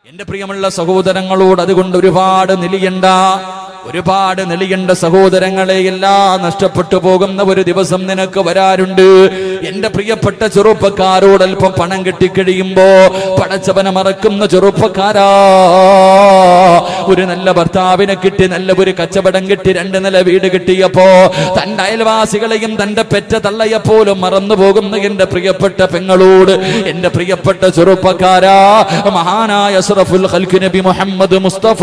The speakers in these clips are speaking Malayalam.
എന്റെ പ്രിയമുള്ള സഹോദരങ്ങളോട് അതുകൊണ്ട് ഒരുപാട് നിലിയണ്ട ഒരുപാട് നെളിയണ്ട സഹോദരങ്ങളെ എല്ലാം നഷ്ടപ്പെട്ടു പോകുന്ന ഒരു ദിവസം നിനക്ക് വരാറുണ്ട് എന്റെ പ്രിയപ്പെട്ട ചെറുപ്പക്കാരോട് അല്പം പണം കെട്ടിക്കഴിയുമ്പോ പടച്ചവനെ മറക്കുന്ന ചെറുപ്പക്കാരാ ഒരു നല്ല ഭർത്താവിനെ കിട്ടി നല്ല ഒരു കച്ചവടം കിട്ടി രണ്ട് നില വീട് കിട്ടിയപ്പോ തന്റെ അയൽവാസികളെയും തന്റെ പെറ്റ തള്ളയെപ്പോലും മറന്നു പോകുന്ന എന്റെ പ്രിയപ്പെട്ട പെങ്ങളോട് എന്റെ പ്രിയപ്പെട്ട ചെറുപ്പക്കാരാ മഹാനായ അഷ്റഫുൽ ഖൽഖ് നബി മുഹമ്മദ് മുസ്തഫ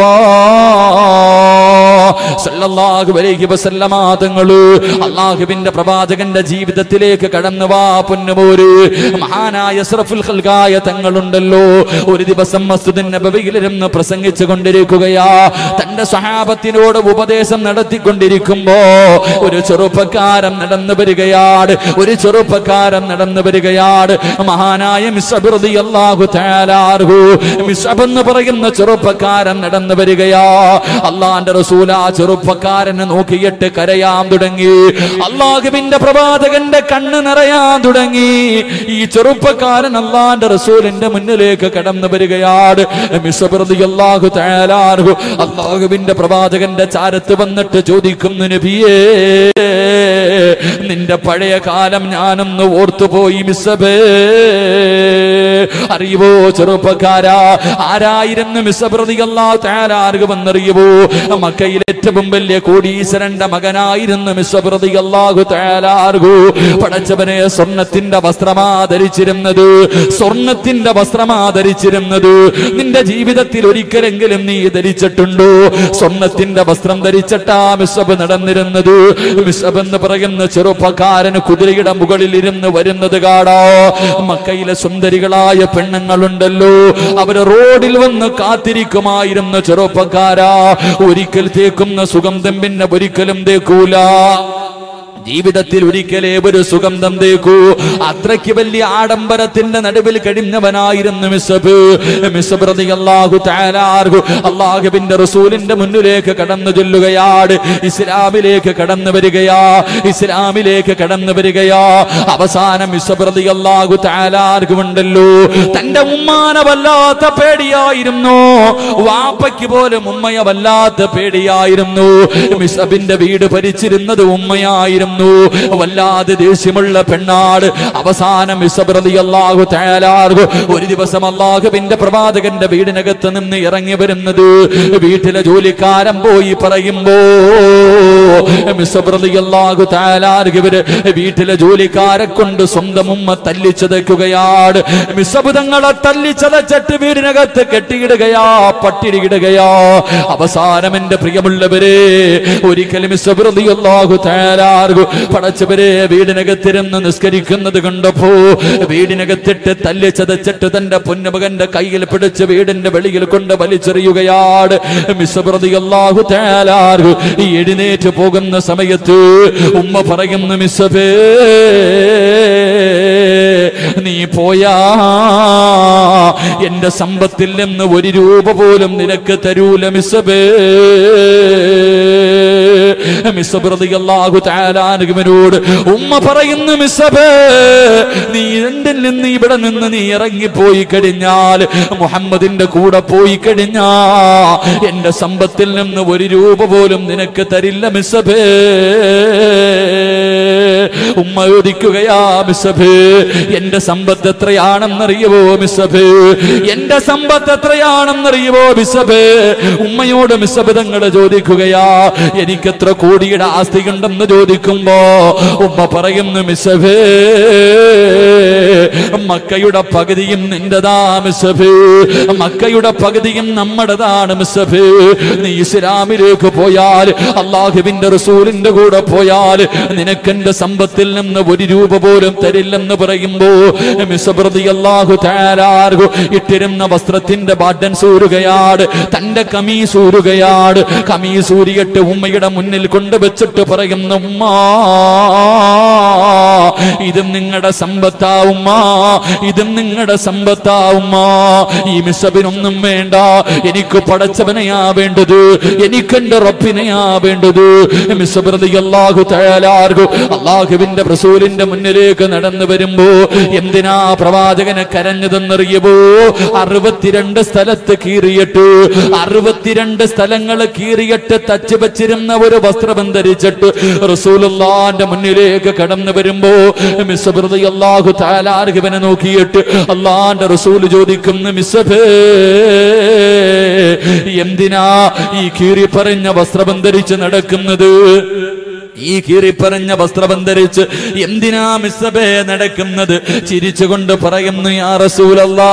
സല്ലല്ലാഹു അലൈഹി വസല്ലമ തങ്ങള് അള്ളാഹുവിന്റെ പ്രവാചകന്റെ ജീവിതത്തിലേക്ക് കടന്നു വാ പൊന്നുമോര് മഹാനായ അഷ്റഫുൽ ഖൽഖായ തങ്ങളുണ്ടല്ലോ ഒരു ദിവസം മസ്ജിദ് നബവിയിലിരുന്ന് പ്രസംഗിച്ചു കൊണ്ടിരിക്കുകയാ തന്റെ സഹാബത്തിനോട് ഉപദേശം നടത്തിക്കൊണ്ടിരിക്കുമ്പോ ഒരു ചെറുപ്പക്കാരൻ നടന്നു വരികയാണ് ഒരു ചെറുപ്പക്കാരൻ നടന്നു വരികയാണ് മഹാനായ മിസ്അബ് റളിയല്ലാഹു തആല അൻഹു മിസ്അബ് എന്ന് പറയുന്ന ചെറുപ്പക്കാരൻ നടന്നു വരികയാ അള്ളാന്റെ റസൂൽ ആ ചെറുപ്പക്കാരനെ നോക്കിയിട്ട് കരയാൻ തുടങ്ങി അള്ളാഹുവിന്റെ പ്രവാചകന്റെ കണ്ണ് നിറയാൻ തുടങ്ങി ഈ ചെറുപ്പക്കാരൻ അള്ളാന്റെ റസൂലിന്റെ മുന്നിലേക്ക് കടന്നു വരികയാണ് മിസ്അബ് റളിയല്ലാഹു തആല അൻഹു അള്ളാഹുവിന്റെ പ്രവാചകന്റെ ചാരത്ത് വന്നിട്ട് ചോദിക്കുന്നു നബിയേ നിന്റെ പഴയ കാലം ഞാനൊന്ന് ഓർത്തുപോയി മിസ്സബേ അറിയുവോ ചെറുപ്പക്കാരാ ആരായിരുന്നു മിസ്സപ്രതികല്ലാത്താരാർഗുമെന്നറിയുവോ മക്കയിൽ ഏറ്റവും വലിയ കോടീശ്വരന്റെ മകനായിരുന്നു മിസ്സപ്രതികല്ലാഹു താരാർഗു പടച്ചവനെ സ്വർണത്തിന്റെ വസ്ത്രമാ ധരിച്ചിരുന്നത് സ്വർണത്തിന്റെ വസ്ത്രമാ ധരിച്ചിരുന്നത് നിന്റെ ജീവിതത്തിൽ ഒരിക്കലെങ്കിലും നീ ധരിച്ചിട്ടുണ്ടോ സ്വർണത്തിന്റെ വസ്ത്രം ധരിച്ചിട്ടാ മിസ്സബ് നടന്നിരുന്നത് മിസ്സബ് എന്ന് പറയുന്ന ചെറുപ്പക്കാരന് കുതിരയുടെ മുകളിൽ ഇരുന്ന് വരുന്നത് കാടാ മക്കയിലെ സുന്ദരികളായ പെണ്ണുങ്ങളുണ്ടല്ലോ അവര് റോഡിൽ വന്ന് കാത്തിരിക്കുമായിരുന്ന ചെറുപ്പക്കാരാ ഒരിക്കൽ തേക്കുന്ന സുഗന്ധം പിന്നെ ഒരിക്കലും തേക്കൂല ജീവിതത്തിൽ ഒരിക്കലേ ഒരു സുഗന്ധം തേക്കൂ അത്രയ്ക്ക് വലിയ ആഡംബരത്തിന്റെ നടുവിൽ കഴിഞ്ഞവനായിരുന്നു മിസബ് മിസബ് റളിയല്ലാഹു തആല അൻഹു അല്ലാഹുവിന്റെ റസൂലിന്റെ മുന്നിലേക്ക് കടന്നു ചെല്ലുകയാണ് ഇസ്ലാമിലേക്ക് കടന്നു വരികയാ ഇസ്ലാമിലേക്ക് കടന്നു വരികയാ അവസാനം മിസബ് റളിയല്ലാഹു തആല അൻഹു ഉണ്ടല്ലോ തന്റെ ഉമ്മാനെ വല്ലാത്ത പേടിയായിരുന്നു വാപ്പയ്ക്ക് പോലും ഉമ്മയെ വല്ലാത്ത പേടിയായിരുന്നു മിസബിന്റെ വീട് ഭരിച്ചിരുന്നത് ഉമ്മയായിരുന്നു ആയിരുന്നു വല്ലാതെ ദേഷ്യമുള്ള പെണ്ണാട് അവസാനം അള്ളാഹു തയ്യാലാർഗു ഒരു ദിവസം അള്ളാഹുവിന്റെ പ്രവാചകന്റെ വീടിനകത്ത് നിന്ന് ഇറങ്ങി വരുന്നത് വീട്ടിലെ ജോലിക്കാരൻ പോയി പറയുമ്പോ അള്ളാഹു തയ്യാലാർഗവര് വീട്ടിലെ ജോലിക്കാരെ കൊണ്ട് സ്വന്തം ഉമ്മ തല്ലിച്ചതയ്ക്കുകയാണ് മിസബുധങ്ങളെ തല്ലിച്ചതച്ചിട്ട് വീടിനകത്ത് കെട്ടിയിടുകയാ പട്ടിരിയിടുകയാ അവസാനം എന്റെ പ്രിയമുള്ളവരെ ഒരിക്കലും അള്ളാഹു തയ്യാലാർഗു പടച്ചവരെ വീടിനകത്തിരുന്ന് നിസ്കരിക്കുന്നത് കണ്ടപ്പോ വീടിനകത്തിട്ട് തല്ലി ചതച്ചിട്ട് തന്റെ പൊന്നുമകന്റെ കയ്യിൽ പിടിച്ച് വീടിന്റെ വെളിയിൽ കൊണ്ട് വലിച്ചെറിയുകയാണ് മിസ്സപ്രതി അള്ളാഹു തേലാർഹു ഈ എഴുന്നേറ്റ് പോകുന്ന സമയത്ത് ഉമ്മ പറയുന്നു മിസ്സബേ നീ പോയാ എന്റെ സമ്പത്തിൽ നിന്ന് ഒരു രൂപ പോലും നിനക്ക് തരൂല മിസ്സബേ മിസ്സബ്രതിയല്ലാഹു താലാനുഗമനോട് ഉമ്മ പറയുന്നു മിസ്സബേ നീ രണ്ടിൽ നിന്ന് ഇവിടെ നിന്ന് നീ ഇറങ്ങിപ്പോയി കഴിഞ്ഞാൽ മുഹമ്മദിന്റെ കൂടെ പോയി കഴിഞ്ഞാ എന്റെ സമ്പത്തിൽ നിന്ന് ഒരു രൂപ പോലും നിനക്ക് തരില്ല മിസ്സബേ ഉമ്മ ചോദിക്കുകയാ മിസ്സബേ എന്റെ സമ്പത്ത് എത്രയാണെന്നറിയുവോ മിസ്സബേ എന്റെ സമ്പത്ത് എത്രയാണെന്നറിയുവോ മിസ്സബേ ഉമ്മയോട് മിസ്സബിതങ്ങളെ ചോദിക്കുകയാ എനിക്ക് എത്ര കോടിയുടെ ആസ്തിയുണ്ടെന്ന് ചോദിക്കുമ്പോ ഉമ്മ പറയുന്നു മിസ്സബേ മക്കയുടെ പകുതിയും നിന്റെതാ മിസ്സബേ മക്കയുടെ പകുതിയും നമ്മുടെതാണ് മിസ്സബേ നീ ഇസ്ലാമിലേക്ക് പോയാൽ അള്ളാഹുവിന്റെ റസൂലിന്റെ കൂടെ പോയാൽ നിനക്കെന്റെ സമ്പത്തിൽ നിന്ന് ഒരു രൂപ പോലും തരില്ലെന്ന് പറയുമ്പോ മിസ്സബ്രതി അള്ളാഹു താരാർഹു ഇട്ടിരുന്ന വസ്ത്രത്തിന്റെ ബാഡൻ സൂരുകയാണ് തന്റെ കമീസൂരുകയാണ് കമീസൂരിയിട്ട് ഉമ്മയുടെ മുന്നിൽ കൊണ്ടുവച്ചിട്ട് പറയുന്ന ഉമ്മ ഇത് നിങ്ങളുടെ സമ്പത്താ ഉമ്മ ഇതും നിങ്ങളുടെ സമ്പത്താ ഉമ്മ ഈ മിസബിനൊന്നും വേണ്ട എനിക്ക് പടച്ചവനെയാ വേണ്ടത് എനിക്കെന്റെ റബ്ബിനെയാ വേണ്ടത് മിസബ് അള്ളാഹു തയ്യാലാർഗു അള്ളാഹുവിന്റെ റസൂലിന്റെ മുന്നിലേക്ക് നടന്നു വരുമ്പോ എന്തിനാ പ്രവാചകനെ കരഞ്ഞതെന്നറിയുമോ അറുപത്തിരണ്ട് സ്ഥലത്ത് കീറിയിട്ട് അറുപത്തിരണ്ട് സ്ഥലങ്ങൾ കീറിയിട്ട് തച്ചു വച്ചിരുന്ന ഒരു വസ്ത്രം ധരിച്ചിട്ട് റസൂലുള്ളാന്റെ മുന്നിലേക്ക് കടന്നു വരുമ്പോ മിസ്സബ് അള്ളാഹു താലാർഹുവിനെ നോക്കിയിട്ട് അള്ളാന്റെ റസൂൽ ചോദിക്കുന്നു മിസ്സബേ എന്തിനാ ഈ കീറി പറഞ്ഞ വസ്ത്രം ധരിച്ച് നടക്കുന്നത് ഈ കീറിപ്പറഞ്ഞ വസ്ത്രം ധരിച്ച് എന്തിനാ മിസ്സബേ നടക്കുന്നത് ചിരിച്ചുകൊണ്ട് പറയുന്നു യാ റസൂലല്ലാ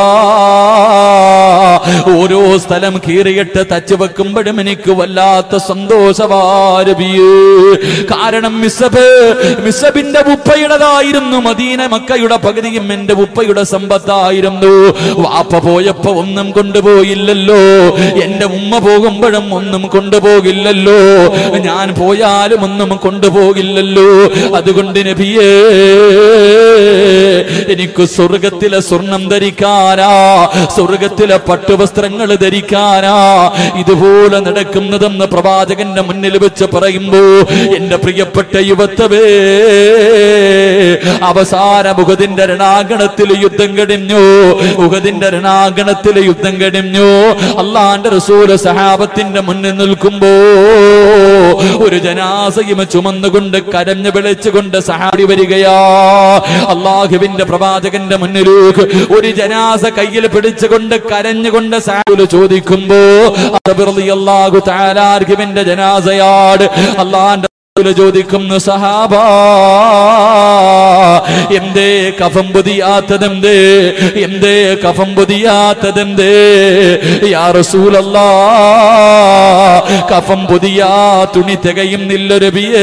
ഓരോ സ്ഥലം കീറിയിട്ട് തച്ചു വെക്കുമ്പോഴും എനിക്ക് വല്ലാത്ത സന്തോഷവാരബിയേ കാരണം മിസ്സബ് മിസ്സബിന്റെ ഉപ്പയുടേതായിരുന്നു മദീന മക്കയുടെ പകുതിയും എന്റെ ഉപ്പയുടെ സമ്പത്തായിരുന്നു വാപ്പ പോയപ്പോ ഒന്നും കൊണ്ടുപോയില്ലല്ലോ എന്റെ ഉമ്മ പോകുമ്പോഴും ഒന്നും കൊണ്ടുപോകില്ലല്ലോ ഞാൻ പോയാലും ഒന്നും കൊണ്ടുപോകില്ലല്ലോ അതുകൊണ്ട് നബിയേ എനിക്ക് സ്വർഗത്തിലെ സ്വർണം ധരിക്കാനാ സ്വർഗത്തിലെ പട്ടുവസ്ത്രങ്ങൾ ധരിക്കാനാ ഇതുപോലെ നടക്കുന്നതെന്ന് പ്രവാചകന്റെ മുന്നിൽ വെച്ച് പറയുമ്പോ എന്റെ പ്രിയപ്പെട്ട യുവത്വവേ അവസാന മുഖതിന്റെ രണാഗണത്തിൽ യുദ്ധം കഴിഞ്ഞു മുഖതിന്റെ രണാഗണത്തിൽ യുദ്ധം കഴിഞ്ഞു അള്ളാന്റെ റസൂല് സഹാബത്തിന്റെ മുന്നിൽ നിൽക്കുമ്പോ ഒരു ജനാസയും ചുമന്നുകൊണ്ട് കരഞ്ഞു വിളിച്ചുകൊണ്ട് സഹാബി വരികയാ അള്ളാഹുവിന്റെ പ്രവാചകന്റെ മുന്നിലേക്ക് ഒരു ജനാസ കയ്യിൽ പിടിച്ചുകൊണ്ട് കരഞ്ഞുകൊണ്ട് സാഹുല് ചോദിക്കുമ്പോ അള്ളാഹു താലാർഹുവിന്റെ ജനാസയാട് അള്ളാന്റെ റസൂല് ചോദിക്കുന്നു സഹാബ എന്തേ കഫം പുതിയാത്തതെന്തേ എന്തേ കഫം പുതിയാത്തതെന്തേ യാ റസൂലല്ലാ കഫം പുതിയാ തുണി തികയുന്നില്ല രബിയേ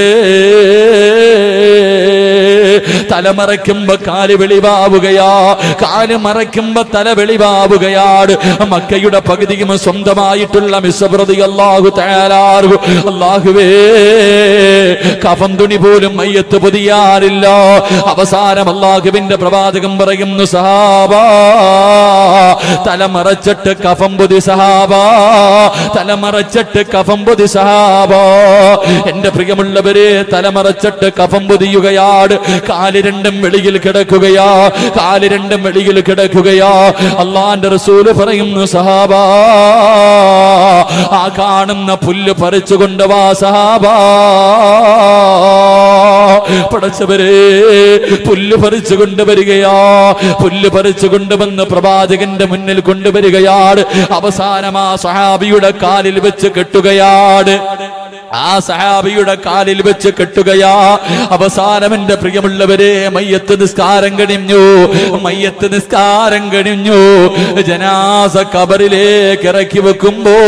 തലമറയ്ക്കുമ്പോ കാല് വെളിവാവുകയാ കാല് മറയ്ക്കുമ്പോ തല വെളിവാവുകയാണ് മക്കയുടെ പകുതിയും സ്വന്തമായിട്ടുള്ള മിസ്സപ്രതി അള്ളാഹു തയ്യാറാകു അള്ളാഹുവേ കഫം തുണി പോലും മയ്യത്ത് പൊതിയാറില്ല അവസാനം അള്ളാഹുവിന്റെ പ്രവാചകം പറയുന്നു സഹാബ തലമറച്ചിട്ട് കഫം പൊതി സഹാബ തലമറച്ചിട്ട് കഫം പൊതി സഹാബ എന്റെ പ്രിയമുള്ളവരെ തലമറച്ചിട്ട് കഫം പൊതിയുകയാണ് കാല് രണ്ടും വെളിയിൽ കിടക്കുകയാ കാല് രണ്ടും വെളിയിൽ കിടക്കുകയാ അള്ളാന്റെ റസൂല് പറയുന്നു സഹാബ ആ കാണുന്ന പുല്ല് പറിച്ചുകൊണ്ട് വാ സഹാബ പടച്ചവരെ പുല്ല് പറിച്ചു കൊണ്ടുവരികയാ പുല്ല് പറിച്ചു കൊണ്ടുവന്ന് പ്രവാചകന്റെ മുന്നിൽ കൊണ്ടുവരികയാണ് അവസാനം ആ സഹാബിയുടെ കാലിൽ വെച്ച് കെട്ടുകയാണ് ആ സഹാബിയുടെ കാലിൽ വെച്ച് കെട്ടുകയാ അവസാനം എന്റെ പ്രിയമുള്ളവരെ മയ്യത്ത് നിസ്കാരം കഴിഞ്ഞു മയ്യത്ത് നിസ്കാരം കഴിഞ്ഞു ജനാസ കബറിലേക്ക് ഇറക്കി വെക്കുമ്പോ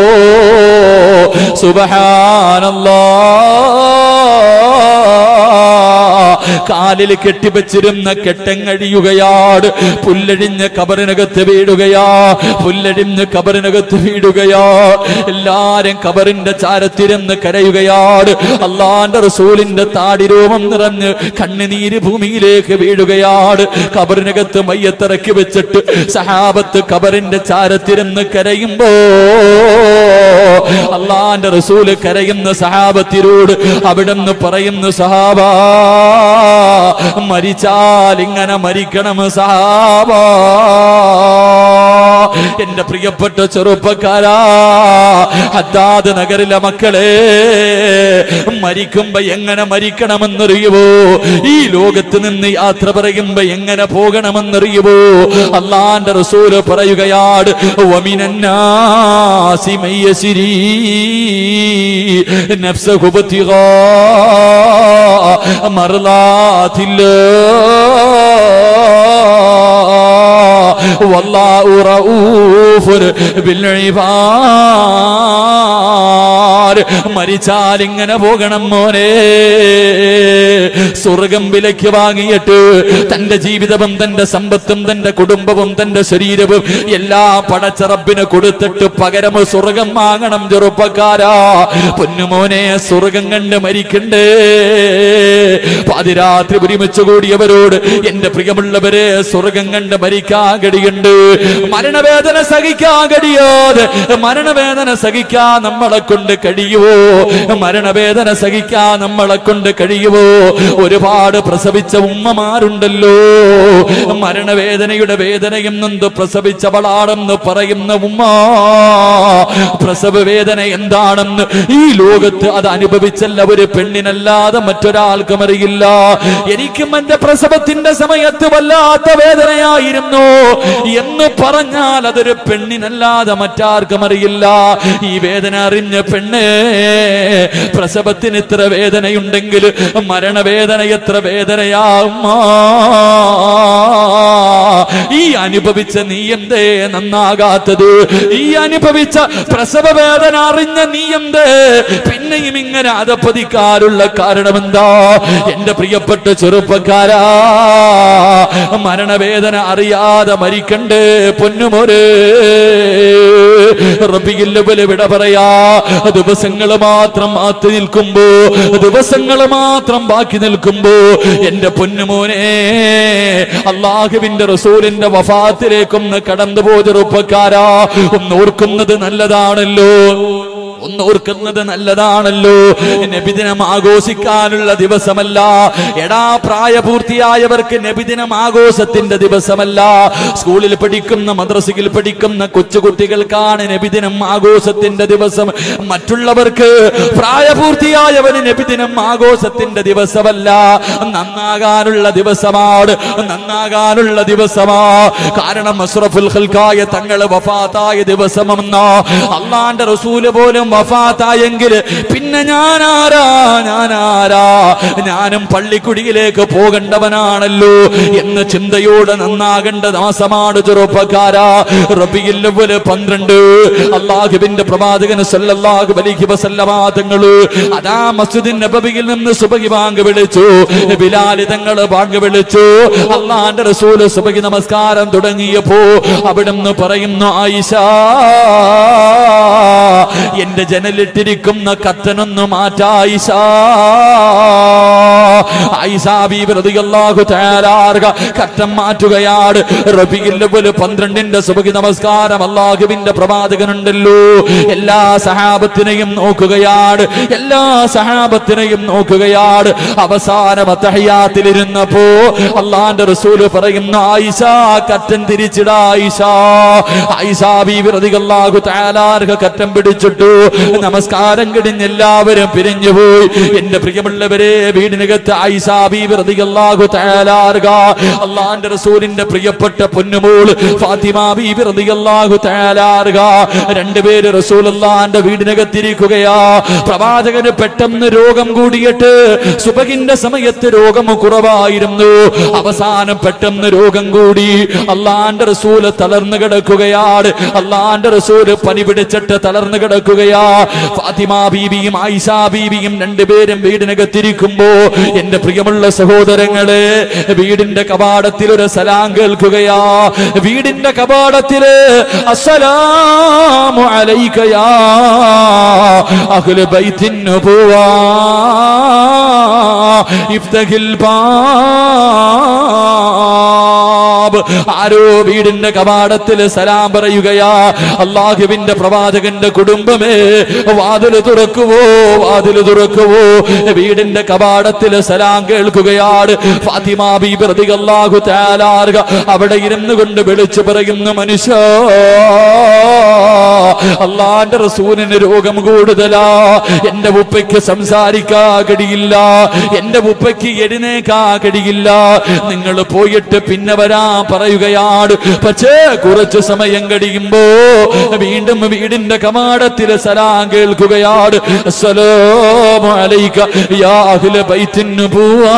സുബഹാനല്ലാ കാലിൽ കെട്ടിവെച്ചിരുന്ന കെട്ടങ്ങഴിയുകയാണ് പുല്ലഴിഞ്ഞ് കബറിനകത്ത് വീടുകയാ പുല്ലഴിഞ്ഞ് കബറിനകത്ത് വീടുകയാ എല്ലാരും കബറിന്റെ ചാരത്തിരുന്ന് കരയുകയാണ് അള്ളാന്റെ റസൂലിന്റെ താടിരോമം നിറഞ്ഞ് കണ്ണുനീര് ഭൂമിയിലേക്ക് വീഴുകയാണ് കബറിനകത്ത് മയ്യത്തിറക്കി വെച്ചിട്ട് സഹാബത്ത് കബറിന്റെ ചാരത്തിരുന്ന് കരയുമ്പോ അള്ളാന്റെ റസൂല് കരയുന്ന സഹാബത്തിനോട് അവിടുന്ന് പറയുന്നു സഹാബ മരിച്ചാൽ ഇങ്ങനെ മരിക്കണം സഹാബ എന്റെ പ്രിയപ്പെട്ട ചെറുപ്പക്കാരാ ഹദ്ദാദ് നഗരിലെ മക്കളെ മരിക്കുമ്പോ എങ്ങനെ മരിക്കണമെന്നറിയുവോ ഈ ലോകത്ത് നിന്ന് യാത്ര പറയുമ്പോ എങ്ങനെ പോകണമെന്നറിയുവോ അള്ളാന്റെ റസൂല് പറയുകയാണ് വമിനന്നാസി മയ്യസിരി നഫ്സഹു ബത്തിഗാ മർലാത്തില്ല والله رؤوف بالعباد മരിച്ചാൽ ഇങ്ങനെ പോകണം മോനെ സ്വർഗം വിലയ്ക്ക് വാങ്ങിയിട്ട് തന്റെ ജീവിതവും തന്റെ സമ്പത്തും തന്റെ കുടുംബവും തന്റെ ശരീരവും എല്ലാ പടച്ചറബിന് കൊടുത്തിട്ട് പകരം സ്വർഗം വാങ്ങണം ചെറുപ്പക്കാരാ പൊന്നുമോനെ സ്വർഗം കണ്ട് മരിക്കണ്ടേ പാതിരാത്രി ഒരുമിച്ച് കൂടിയവരോട് എന്റെ പ്രിയമുള്ളവരെ സ്വർഗം കണ്ട് മരിക്കാൻ കഴിയുണ്ട് മരണവേദന സഹിക്കാൻ കഴിയാതെ മരണവേദന സഹിക്കാൻ നമ്മളെ കൊണ്ട് കഴിയുവോ മരണവേദന സഹിക്കാൻ നമ്മളെ കൊണ്ട് കഴിയുവോ ഒരുപാട് പ്രസവിച്ച ഉമ്മമാരുണ്ടല്ലോ മരണവേദനയുടെ വേദനയും നൊന്ത് പ്രസവിച്ചവളാണെന്ന് പറയുന്ന ഉമ്മ പ്രസവ വേദന എന്താണെന്ന് ഈ ലോകത്ത് അത് അനുഭവിച്ചല്ല ഒരു പെണ്ണിനല്ലാതെ മറ്റൊരാൾക്കും അറിയില്ല എനിക്കും എന്റെ പ്രസവത്തിന്റെ സമയത്ത് വല്ലാത്ത വേദനയായിരുന്നു എന്ന് പറഞ്ഞാൽ അതൊരു പെണ്ണിനല്ലാതെ മറ്റാർക്കും അറിയില്ല ഈ വേദന അറിഞ്ഞ പെണ്ണ് പ്രസവത്തിന് ഇത്ര വേദനയുണ്ടെങ്കിൽ മരണവേദന എത്ര വേദനയാവുമ്മ ഈ അനുഭവിച്ച നീ എന്തേ നന്നാകാത്തത് ഈ അനുഭവിച്ച പ്രസവ വേദന അറിഞ്ഞ നീ എന്തേ പിന്നെയും ഇങ്ങനെ അതപ്പതിക്കാനുള്ള കാരണം എന്താ എന്റെ പ്രിയപ്പെട്ട ചെറുപ്പക്കാരാ മരണവേദന അറിയാതെ മരിക്കണ്ടേ പൊന്നുമോര് റബിയില്ലവല് വിട പറയാ ദിവസങ്ങൾ മാത്രം മാറ്റി നിൽക്കുമ്പോ ദിവസങ്ങൾ മാത്രം ബാക്കി നിൽക്കുമ്പോ എന്റെ പൊന്നുമോനെ അള്ളാഹുവിന്റെ റസൂലിന്റെ വഫാത്തിലേക്കൊന്ന് കടന്നു പോ ചെറുപ്പക്കാരാ ഒന്ന് ഓർക്കുന്നത് നല്ലതാണല്ലോ ഒന്ന് ഓർക്കുന്നത് നല്ലതാണല്ലോ നബിദിനം ആഘോഷിക്കാനുള്ള ദിവസമല്ല എടാ പ്രായപൂർത്തിയായവർക്ക് നബിദിനം ആഘോഷത്തിന്റെ ദിവസമല്ല സ്കൂളിൽ പഠിക്കുന്ന മദ്രസയിൽ പഠിക്കുന്ന കൊച്ചുകുട്ടികൾക്കാണ് നബിദിനം ആഘോഷത്തിന്റെ ദിവസം മറ്റുള്ളവർക്ക് പ്രായപൂർത്തിയായവന് നബിദിനം ആഘോഷത്തിന്റെ ദിവസമല്ല നന്നാകാനുള്ള ദിവസമാണ് നന്നാകാനുള്ള ദിവസമാ കാരണം അഷ്റഫുൽ ഖൽക്കായ തങ്ങള് വഫാത്തായ ദിവസമെന്ന അള്ളാന്റെ റസൂല് പോലും വഫാത്തായെങ്കിൽ പിന്നെ ഞാനാരാ ഞാനാരാ ഞാനും പള്ളിക്കുടിയിലേക്ക് പോകേണ്ടവനാണല്ലോ എന്ന ചിന്തയോടെ നന്നാകേണ്ട മാസമാണ് ചെറുപ്പക്കാരാ റബിയില്ലവല് പന്ത്രണ്ട് അള്ളാഹുവിന്റെ പ്രവാചകന് സല്ലല്ലാഹു അലൈഹി വസല്ലമ തങ്ങള് അതാ മസ്ജിദിൻ നബവിയിൽ നിന്ന് സുബഹി ബാങ്ക് വിളിച്ചു ബിലാൽ തങ്ങള് ബാങ്ക് വിളിച്ചു അള്ളാന്റെ റസൂല് സുബഹി നമസ്കാരം തുടങ്ങിയപ്പോ അവിടുന്ന് പറയുന്നു ആയിഷ എന്റെ ജനലിട്ടിരിക്കുന്ന കത്തനൊന്നു മാറ്റായിഷ കത്തം മാറ്റുകയാണ് റബിയില്ലവല് പന്ത്രണ്ടിന്റെ സുബഹി നമസ്കാരം അള്ളാഹുവിന്റെ പ്രവാചകനുണ്ടല്ലോ എല്ലാ സഹാബത്തിനെയും നോക്കുകയാണ് എല്ലാ സഹാബത്തിനെയും നോക്കുകയാണ് അവസാനം അത്തഹയാത്തിലിരുന്നപ്പോ അള്ളാന്റെ റസൂല് പറയുന്ന ആയിഷ കറ്റൻ തിരിച്ചിട ആയിഷ ആയിഷ ബീവി റളിയല്ലാഹു തആലാർഹ കറ്റം പിടിച്ചിട്ടു നമസ്കാരം കഴിഞ്ഞ് എല്ലാവരും പിരിഞ്ഞുപോയി എന്റെ പ്രിയമുള്ളവരെ വീടിനകത്ത് ആയിഷ ബീവി റളിയല്ലാഹു തആലാർഹ അള്ളാന്റെ റസൂലിന്റെ പ്രിയപ്പെട്ട പൊന്നുമോൾ ഫാത്തിമ ബീവി റളിയല്ലാഹു തആലാർഹ രണ്ടുപേര് റസൂലുള്ളാന്റെ വീടിനകത്തിരിക്കുകയാ പ്രവാചകന് പെട്ടെന്ന് രോഗം കൂടിയിട്ട് സുബഹിന്റെ സമയത്ത് രോഗം കുറവായിരുന്നു അവസാനം പെട്ടെന്ന് രോഗം കൂടി അള്ളാന്റെ റസൂല് തളർന്നു കിടക്കുകയാണ് അള്ളാന്റെ റസൂല് പനി പിടിച്ചിട്ട് തളർന്നു കിടക്കുകയാ ഫാത്തിമ ബീവിയും ആയിഷ ബീവിയും രണ്ടുപേരും വീടിനകത്തിരിക്കുമ്പോ എന്റെ പ്രിയമുള്ള സഹോദരങ്ങളെ വീടിന്റെ കവാടത്തിൽ ഒരു സലാം കേൾക്കുകയാ വീടിന്റെ കവാടത്തില് അസ്സലാമു അലൈക്കയാ അഹ്ല ബൈത്തിൻ നുബുവാ ഇഫ്തഹിൽ ബാബ് ആരോ വീടിന്റെ കവാടത്തിൽ സലാം പറയുകയാ അള്ളാഹുവിന്റെ പ്രവാചകന്റെ കുടുംബമേ വാതില് തുറക്കുവോ വാതില് തുറക്കുവോ വീടിന്റെ കവാടത്തിൽ സലാം കേൾക്കുകയാണ് ഫാത്തിമ ബീബി റളിയല്ലാഹു തആലാർഹ അവിടെ ഇരുന്നു കൊണ്ട് വിളിച്ചു പറയുന്ന മനുഷ്യ അള്ളാന്റെ റസൂലിന് രോഗം കൂടുതലാ എന്റെ ഉപ്പയ്ക്ക് സംസാരിക്കാ കഴിയില്ല എന്റെ ഉപ്പയ്ക്ക് എഴുന്നേക്കാ കഴിയില്ല നിങ്ങൾ പോയിട്ട് പിന്നെ വരാ പറയുകയാണ് പക്ഷേ കുറച്ചു സമയം കഴിയുമ്പോ വീണ്ടും വീടിന്റെ കമാടത്തിൽ സലാം കേൾക്കുകയാണ് അസ്സലാമു അലൈക യാ അഹ്ല ബൈത്തിൻ പോവാ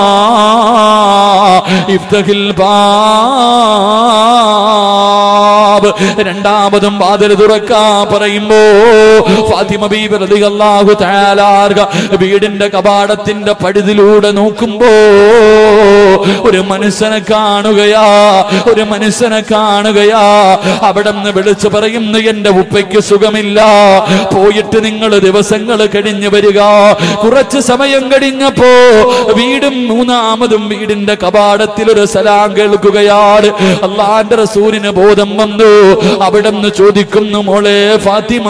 ഇഫ്തഹിൽ ബാ അബുവാബ് രണ്ടാമതും വാതിൽ തുറക്കാൻ പറയുമ്പോ ഫാത്തിമ ബീബി റളിയല്ലാഹു തആല അൻഹ വീടിന്റെ കവാടത്തിന്റെ പടിതിലൂടെ നോക്കുമ്പോ ഒരു മനുഷ്യനെ കാണുകയാ ഒരു മനുഷ്യനെ കാണുകയാ അവിടെ നിന്ന് വിളിച്ചു പറയുന്നു എന്റെ ഉപ്പയ്ക്ക് സുഖമില്ല പോയിട്ട് നിങ്ങൾ ദിവസങ്ങൾ കഴിഞ്ഞു വരിക കുറച്ച് സമയം കഴിഞ്ഞപ്പോ വീടും മൂന്നാമതും വീടിന്റെ കവാടത്തിൽ ഒരു സലാം കേൾക്കുകയാണ് അള്ളാന്റെ റസൂലിന് ബോധം വന്നു അവിടെ നിന്ന് ചോദിക്കുന്നു മോളെ ഫാത്തിമ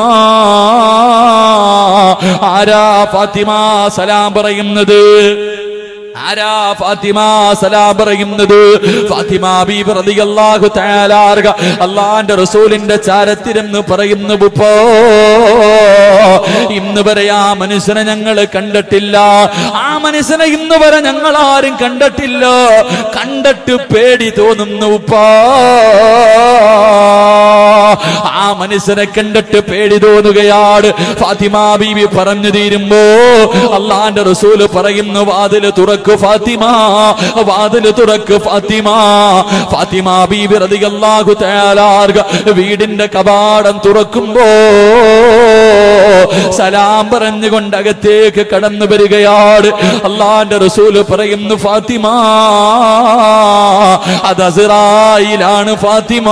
ആരാ ഫാത്തിമ സലാം പറയുന്നത് ആരാ ഫാത്തിമ സലാം പറയുന്നത് ഫാത്തിമ ബീബി റളിയല്ലാഹു തആല അൻഹ അള്ളാന്റെ റസൂലിന്റെ ചാരത്തിരുന്ന് പറയുന്നു ഉപ്പോ ഇന്ന് വരെ ആ മനുഷ്യനെ ഞങ്ങൾ കണ്ടിട്ടില്ല ആ മനുഷ്യനെ ഇന്ന് വരെ ഞങ്ങൾ ആരും കണ്ടിട്ടില്ല കണ്ടിട്ട് പേടി തോന്നുന്നു ഉപ്പാ ആ മനുഷ്യനെ കണ്ടിട്ട് പേടി തോന്നുകയാണ് ഫാത്തിമ ബീവി പറഞ്ഞു തീരുമ്പോ അള്ളാന്റെ റസൂല് പറയുന്നു വാതില് തുറക്ക് ഫാത്തിമ വാതില് തുറക്ക് ഫാത്തിമ ഫാത്തിമ ബീവി റളിയല്ലാഹു തആല അൻഹ വീടിന്റെ കവാടം തുറക്കുമ്പോ സലാം പറഞ്ഞുകൊണ്ട് അകത്തേക്ക് കടന്നു വരികയാണ് അള്ളാന്റെ റസൂല് പറയുന്നു ഫാത്തിമ അത് അസിറായിലാണ് ഫാത്തിമ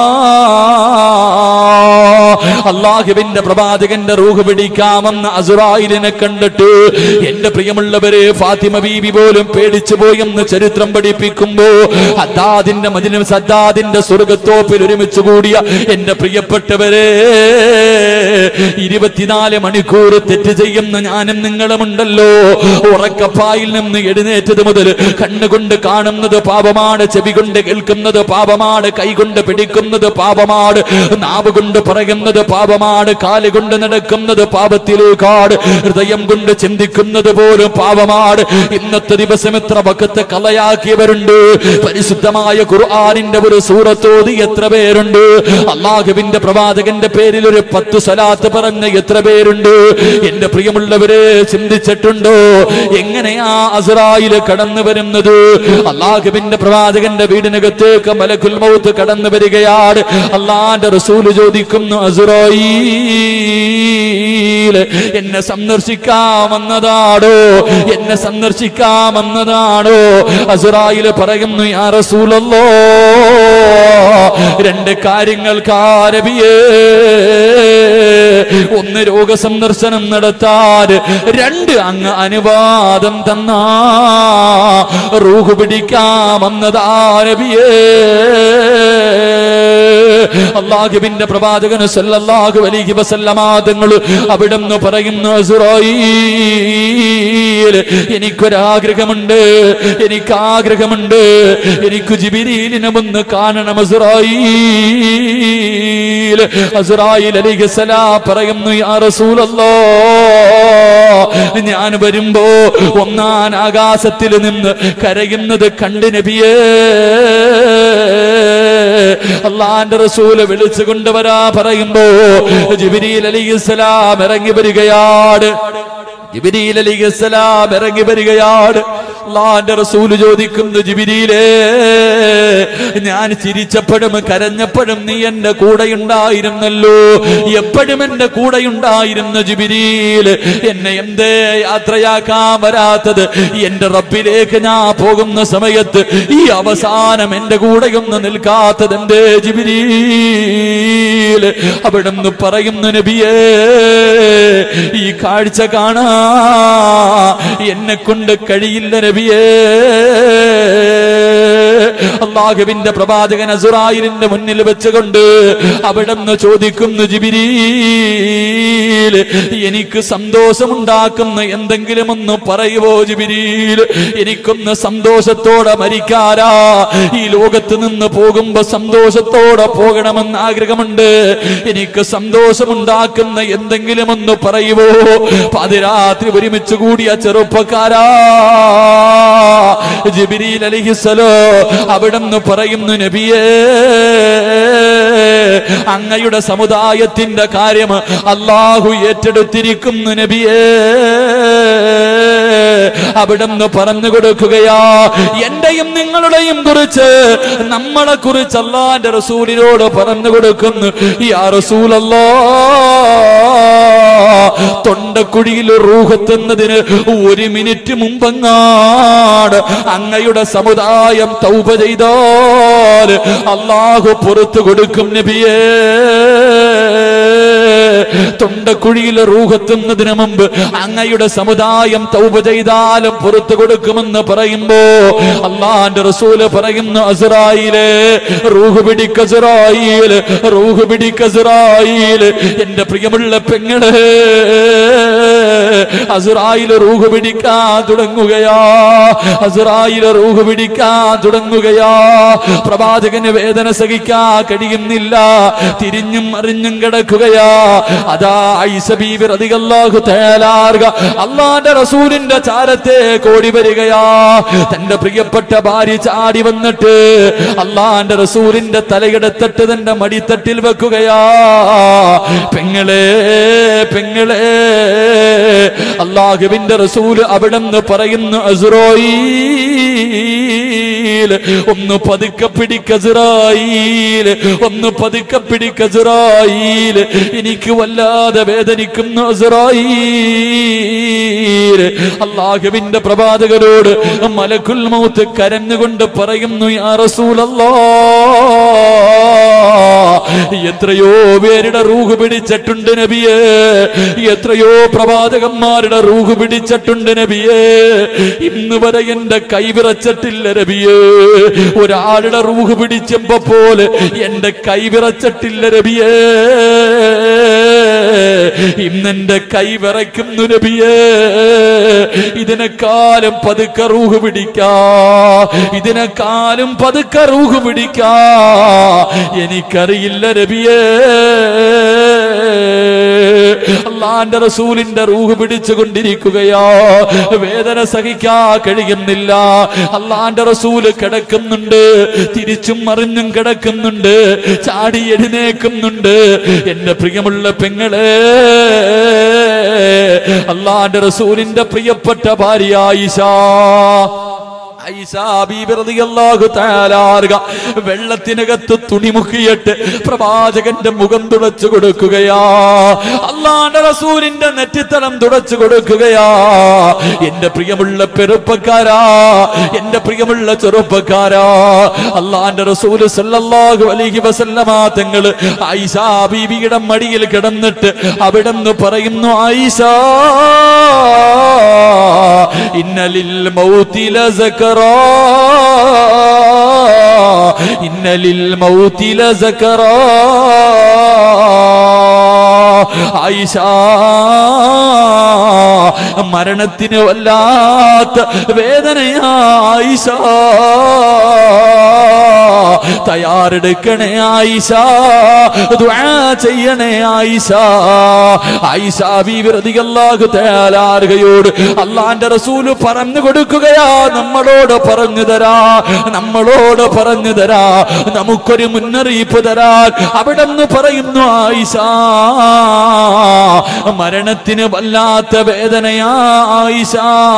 അള്ളാഹുവിന്റെ പ്രവാചകന്റെ റൂഹ് പിടിക്കാമെന്ന് അസുറായിലിനെ കണ്ടിട്ട് എന്റെ പ്രിയമുള്ളവരെ ഫാത്തിമ ബീബി പോലും പേടിച്ചു പോയെന്ന് ചരിത്രം പഠിപ്പിക്കുമ്പോ അദ്ദാദിന്റെ മദിനും സദ്ദാദിന്റെ സ്വർഗത്തോപ്പിൽ ഒരുമിച്ച് കൂടിയ എന്റെ പ്രിയപ്പെട്ടവരെ ഇരുപത്തിനാല് മണിക്കൂർ തെറ്റ് ചെയ്യുന്ന ഞാനും നിങ്ങളുമുണ്ടല്ലോ ഉറക്കപ്പായിൽ നിന്ന് എഴുന്നേറ്റത് മുതൽ കണ്ണുകൊണ്ട് കാണുന്നത് പാപമാണ് ചെവി കൊണ്ട് കേൾക്കുന്നത് പാപമാണ് കൈകൊണ്ട് പിടിക്കുന്നത് പാപമാണ് നാവ് കൊണ്ട് പറയുന്നത് പാപമാണ് കാല് കൊണ്ട് നടക്കുന്നത് പാപത്തിലേക്കാട് ഹൃദയം കൊണ്ട് ചിന്തിക്കുന്നത് പോലും പാപമാണ് ഇന്നത്തെ ദിവസം എത്ര വക്കത്തെ കളയാക്കിയവരുണ്ട് പരിശുദ്ധമായ ഖുർആാനിന്റെ ഒരു സൂറത്തോതി എത്ര പേരുണ്ട് അള്ളാഹുവിന്റെ പ്രവാചകന്റെ പേരിൽ ഒരു പത്ത് സലാത്ത് പറഞ്ഞ എത്ര പേരുണ്ട് എന്റെ പ്രിയമുള്ളവരെ ചിന്തിച്ചിട്ടുണ്ടോ എങ്ങനെയാ അസറായില് കടന്നു വരുന്നത് അള്ളാഹുവിന്റെ പ്രവാചകന്റെ വീടിനകത്തേക്ക് മലക്കുൽ മൗത്ത് കടന്നു വരികയാണ് അള്ളാന്റെ റസൂല് ചോദിക്കുന്നു അസുറോയിൽ എന്നെ സന്ദർശിക്കാമെന്നതാണോ എന്നെ സന്ദർശിക്കാമെന്നതാണോ അസുറായിൽ പറയുന്നു യാ റസൂലല്ലോ രണ്ട് കാര്യങ്ങൾക്ക് ആരബിയേ ഒന്ന് രോഗസന്ദർശനം നടത്താൻ രണ്ട് അങ്ങ് അനുവാദം തന്ന റൂഹ് പിടിക്കാമെന്നതാരബിയേ അള്ളാഹുവിന്റെ പ്രവാചകന് സല്ലല്ലാഹു അലൈഹി വസല്ലമ തങ്ങൾ അവിടുന്ന് പറയുന്നു അസുറായീൽ എനിക്കൊരാഗ്രഹമുണ്ട് എനിക്ക് ആഗ്രഹമുണ്ട് എനിക്ക് ജിബിരീലിനെ ഒന്ന് കാണണം അസുറായീൽ അസുറായിൽ അലൈഹി സലാം പറയുന്നു യാ റസൂലല്ലോ ഞാൻ വരുമ്പോ ഒന്നാൻ ആകാശത്തിൽ നിന്ന് കരയുന്നത് കണ്ട് നബിയേ അള്ളാന്റെ റസൂല് വിളിച്ചു കൊണ്ടുവരാ പറയുമ്പോ ജിബിരിൽ അലിസ്ലാം ഇറങ്ങി വരികയാണ് ജിബിരിൽ അലിസ്ലാം ഇറങ്ങി വരികയാണ് അള്ളാന്റെ റസൂല് ചോദിക്കുന്നു ജിബിരിയിലേ ഞാൻ ചിരിച്ചപ്പോഴും കരഞ്ഞപ്പോഴും നീ എന്റെ കൂടെയുണ്ടായിരുന്നല്ലോ എപ്പോഴും എന്റെ കൂടെയുണ്ടായിരുന്ന ജിബിരിയിൽ എന്നെ എന്തേ യാത്രയാക്കാൻ വരാത്തത് എന്റെ റബ്ബിലേക്ക് ഞാൻ പോകുന്ന സമയത്ത് ഈ അവസാനം എന്റെ കൂടെയൊന്ന് നിൽക്കാത്തത് എന്തേ ജിബിരിയിൽ അവിടുന്ന് പറയുന്നു നബിയേ ഈ കാഴ്ച കാണാ എന്നെ കൊണ്ട് കഴിയില്ല നബിയേ അള്ളാഹുവിന്റെ പ്രവാചകൻ അസുറായിലിന്റെ മുന്നിൽ വെച്ചുകൊണ്ട് അവിടെ നിന്ന് ചോദിക്കുന്നു ജിബിരീൽ എനിക്ക് സന്തോഷമുണ്ടാക്കുന്ന എന്തെങ്കിലും ഒന്ന് പറയുവോ ജിബിരീൽ എനിക്കൊന്ന് സന്തോഷത്തോടെ മരിക്കാരാ ഈ ലോകത്ത് നിന്ന് പോകുമ്പോ സന്തോഷത്തോടെ പോകണമെന്ന് ആഗ്രഹമുണ്ട് എനിക്ക് സന്തോഷമുണ്ടാക്കുന്ന എന്തെങ്കിലും ഒന്ന് പറയുവോ പാതിരാത്രി ഒരുമിച്ച് കൂടിയ ചെറുപ്പക്കാരാ ജിബിരിൽ അലിഹിസലോ അവിടുന്ന് പറയുന്നു നബിയേ അങ്ങയുടെ സമുദായത്തിന്റെ കാര്യം അള്ളാഹു ഏറ്റെടുത്തിരിക്കുന്നു നബിയേ അവിടുന്ന് പറഞ്ഞു കൊടുക്കുകയാ എന്റെയും നിങ്ങളുടെയും കുറിച്ച് നമ്മളെ കുറിച്ച് അള്ളാന്റെ റസൂലിനോട് പറഞ്ഞു കൊടുക്കുന്നു യാ റസൂലല്ലാ തൊണ്ടക്കുഴിയിൽ റൂഹത്തുന്നതിന് ഒരു മിനിറ്റ് മുമ്പങ്ങാട് അങ്ങയുടെ സമുദായം തൗപ ചെയ്താൽ അള്ളാഹു പുറത്തു കൊടുക്കും നബിയേ തൊണ്ടക്കുഴിയിൽ റൂഹത്തുന്നതിന് മുമ്പ് അങ്ങയുടെ സമുദായം തൗപ ചെയ്താലും പുറത്തു കൊടുക്കുമെന്ന് പറയുമ്പോ അള്ളാന്റെ റസൂല് പറയുന്നു അസുറായില് റൂഹ് പിടിക്കസുറായില് റൂഹ് പിടിക്കസുറായില് എന്റെ പ്രിയമുള്ള പെങ്ങള് അസുറായില് റൂഹ് പിടിക്കാൻ തുടങ്ങുകയാ അസുറായില് റൂഹ് പിടിക്കാൻ തുടങ്ങുകയാ പ്രവാചകന് വേദന സഹിക്കാൻ കഴിയുന്നില്ല തിരിഞ്ഞും അറിഞ്ഞും കിടക്കുകയാ അതാ ഐസബീബി റതികല്ലാഹു തേലാർക അള്ളാന്റെ റസൂലിന്റെ ചാരത്തെ കോടി വരികയാ തന്റെ പ്രിയപ്പെട്ട ഭാര്യ ചാടി വന്നിട്ട് അള്ളാന്റെ റസൂലിന്റെ തലയെടുത്തിട്ട് തന്റെ മടിത്തട്ടിൽ വെക്കുകയാ പെങ്ങളെ പെങ്ങളെ അള്ളാഹുവിന്റെ റസൂല് അവിടെ നിന്ന് പറയുന്നു അസുറോയിൽ ഒന്ന് പതുക്കെ പിടിക്കസുറായിൽ ഒന്ന് പതുക്കെ പിടിക്കസുറായിൽ എനിക്ക് വല്ലാതെ വേദനിക്കുന്നു അസുറായിൽ അള്ളാഹുവിന്റെ പ്രവാചകരോട് മലക്കുൽ മൗത്ത് കരഞ്ഞുകൊണ്ട് പറയുന്നു യാ റസൂലല്ലാ എത്രയോ പേരുടെ റൂഹ് പിടിച്ചിട്ടുണ്ട് നബിയേ എത്രയോ പ്രവാചകന്മാരുടെ റൂഹ് പിടിച്ചിട്ടുണ്ട് നബിയേ ഇന്ന് വരെ എന്റെ കൈ വിറച്ചിട്ടില്ല നബിയേ ഒരാളുടെ റൂഹ് പിടിച്ചപ്പോ പോലെ എന്റെ കൈ വിറച്ചിട്ടില്ല നബിയേ ഇന്നെന്റെ കൈ വിറയ്ക്കുന്നു നബിയേ ഇതിനെക്കാലം പതുക്കെ റൂഹ് പിടിക്കാ ഇതിനെക്കാലം പതുക്കെ റൂഹ് പിടിക്കാ എനിക്കറിയില്ല നബിയേ അള്ളാന്റെ റസൂലിന്റെ റൂഹ് പിടിച്ചുകൊണ്ടിരിക്കുകയാ വേദന സഹിക്കാ കഴിയുന്നില്ല അള്ളാന്റെ റസൂല് കിടക്കുന്നുണ്ട് തിരിച്ചും മറിഞ്ഞും കിടക്കുന്നുണ്ട് ചാടി എഴുന്നേക്കുന്നുണ്ട് എന്റെ പ്രിയമുള്ള പെങ്ങളെ അള്ളാന്റെ റസൂലിന്റെ പ്രിയപ്പെട്ട ഭാര്യ ആയിഷ ഐസാ ബീബി റളിയല്ലാഹു തആല അൻഹ വെള്ളത്തിനകത്ത് തുണി മുക്കിയിട്ട് പ്രവാചകന്റെ മുഖം തുടച്ചു കൊടുക്കുകയാ അള്ളാന്റെ റസൂലിന്റെ നെറ്റിത്തടം തുടച്ചു കൊടുക്കുകയാ എന്റെ പ്രിയമുള്ള പെരുപ്പക്കാരാ എന്റെ പ്രിയമുള്ള ചെറുപ്പക്കാരാ അള്ളാന്റെ റസൂല് സല്ലല്ലാഹു അലൈഹി വസല്ലമ തങ്ങള് ഐസാ ബീബിയുടെ മടിയിൽ കിടന്നിട്ട് അവിടെന്ന് പറയുന്നു ഐസാ ഇന്നലിൽ മൗതില സക്കറാ ഇന്നലിൽ മൗതില സക്കറാ ആയിഷ മരണത്തിന് വല്ലാത്ത വേദനയാ ആയിഷ തയ്യാറെടുക്കണേ ആയിഷ ദുആ ചെയ്യണേ ആയിഷ ആയിഷ ബീവി റളിയല്ലാഹു തആല അൻഹയോട് അള്ളാന്റെ റസൂല് പറഞ്ഞു കൊടുക്കുകയാ നമ്മളോട് പറഞ്ഞു തരാ നമ്മളോട് പറഞ്ഞു തരാ നമുക്കൊരു മുന്നറിയിപ്പ് തരാൻ അവിടെ നിന്ന് പറയുന്നു ആയിഷ മരണത്തിന് വല്ലാത്ത വേദനയാ ആയിഷ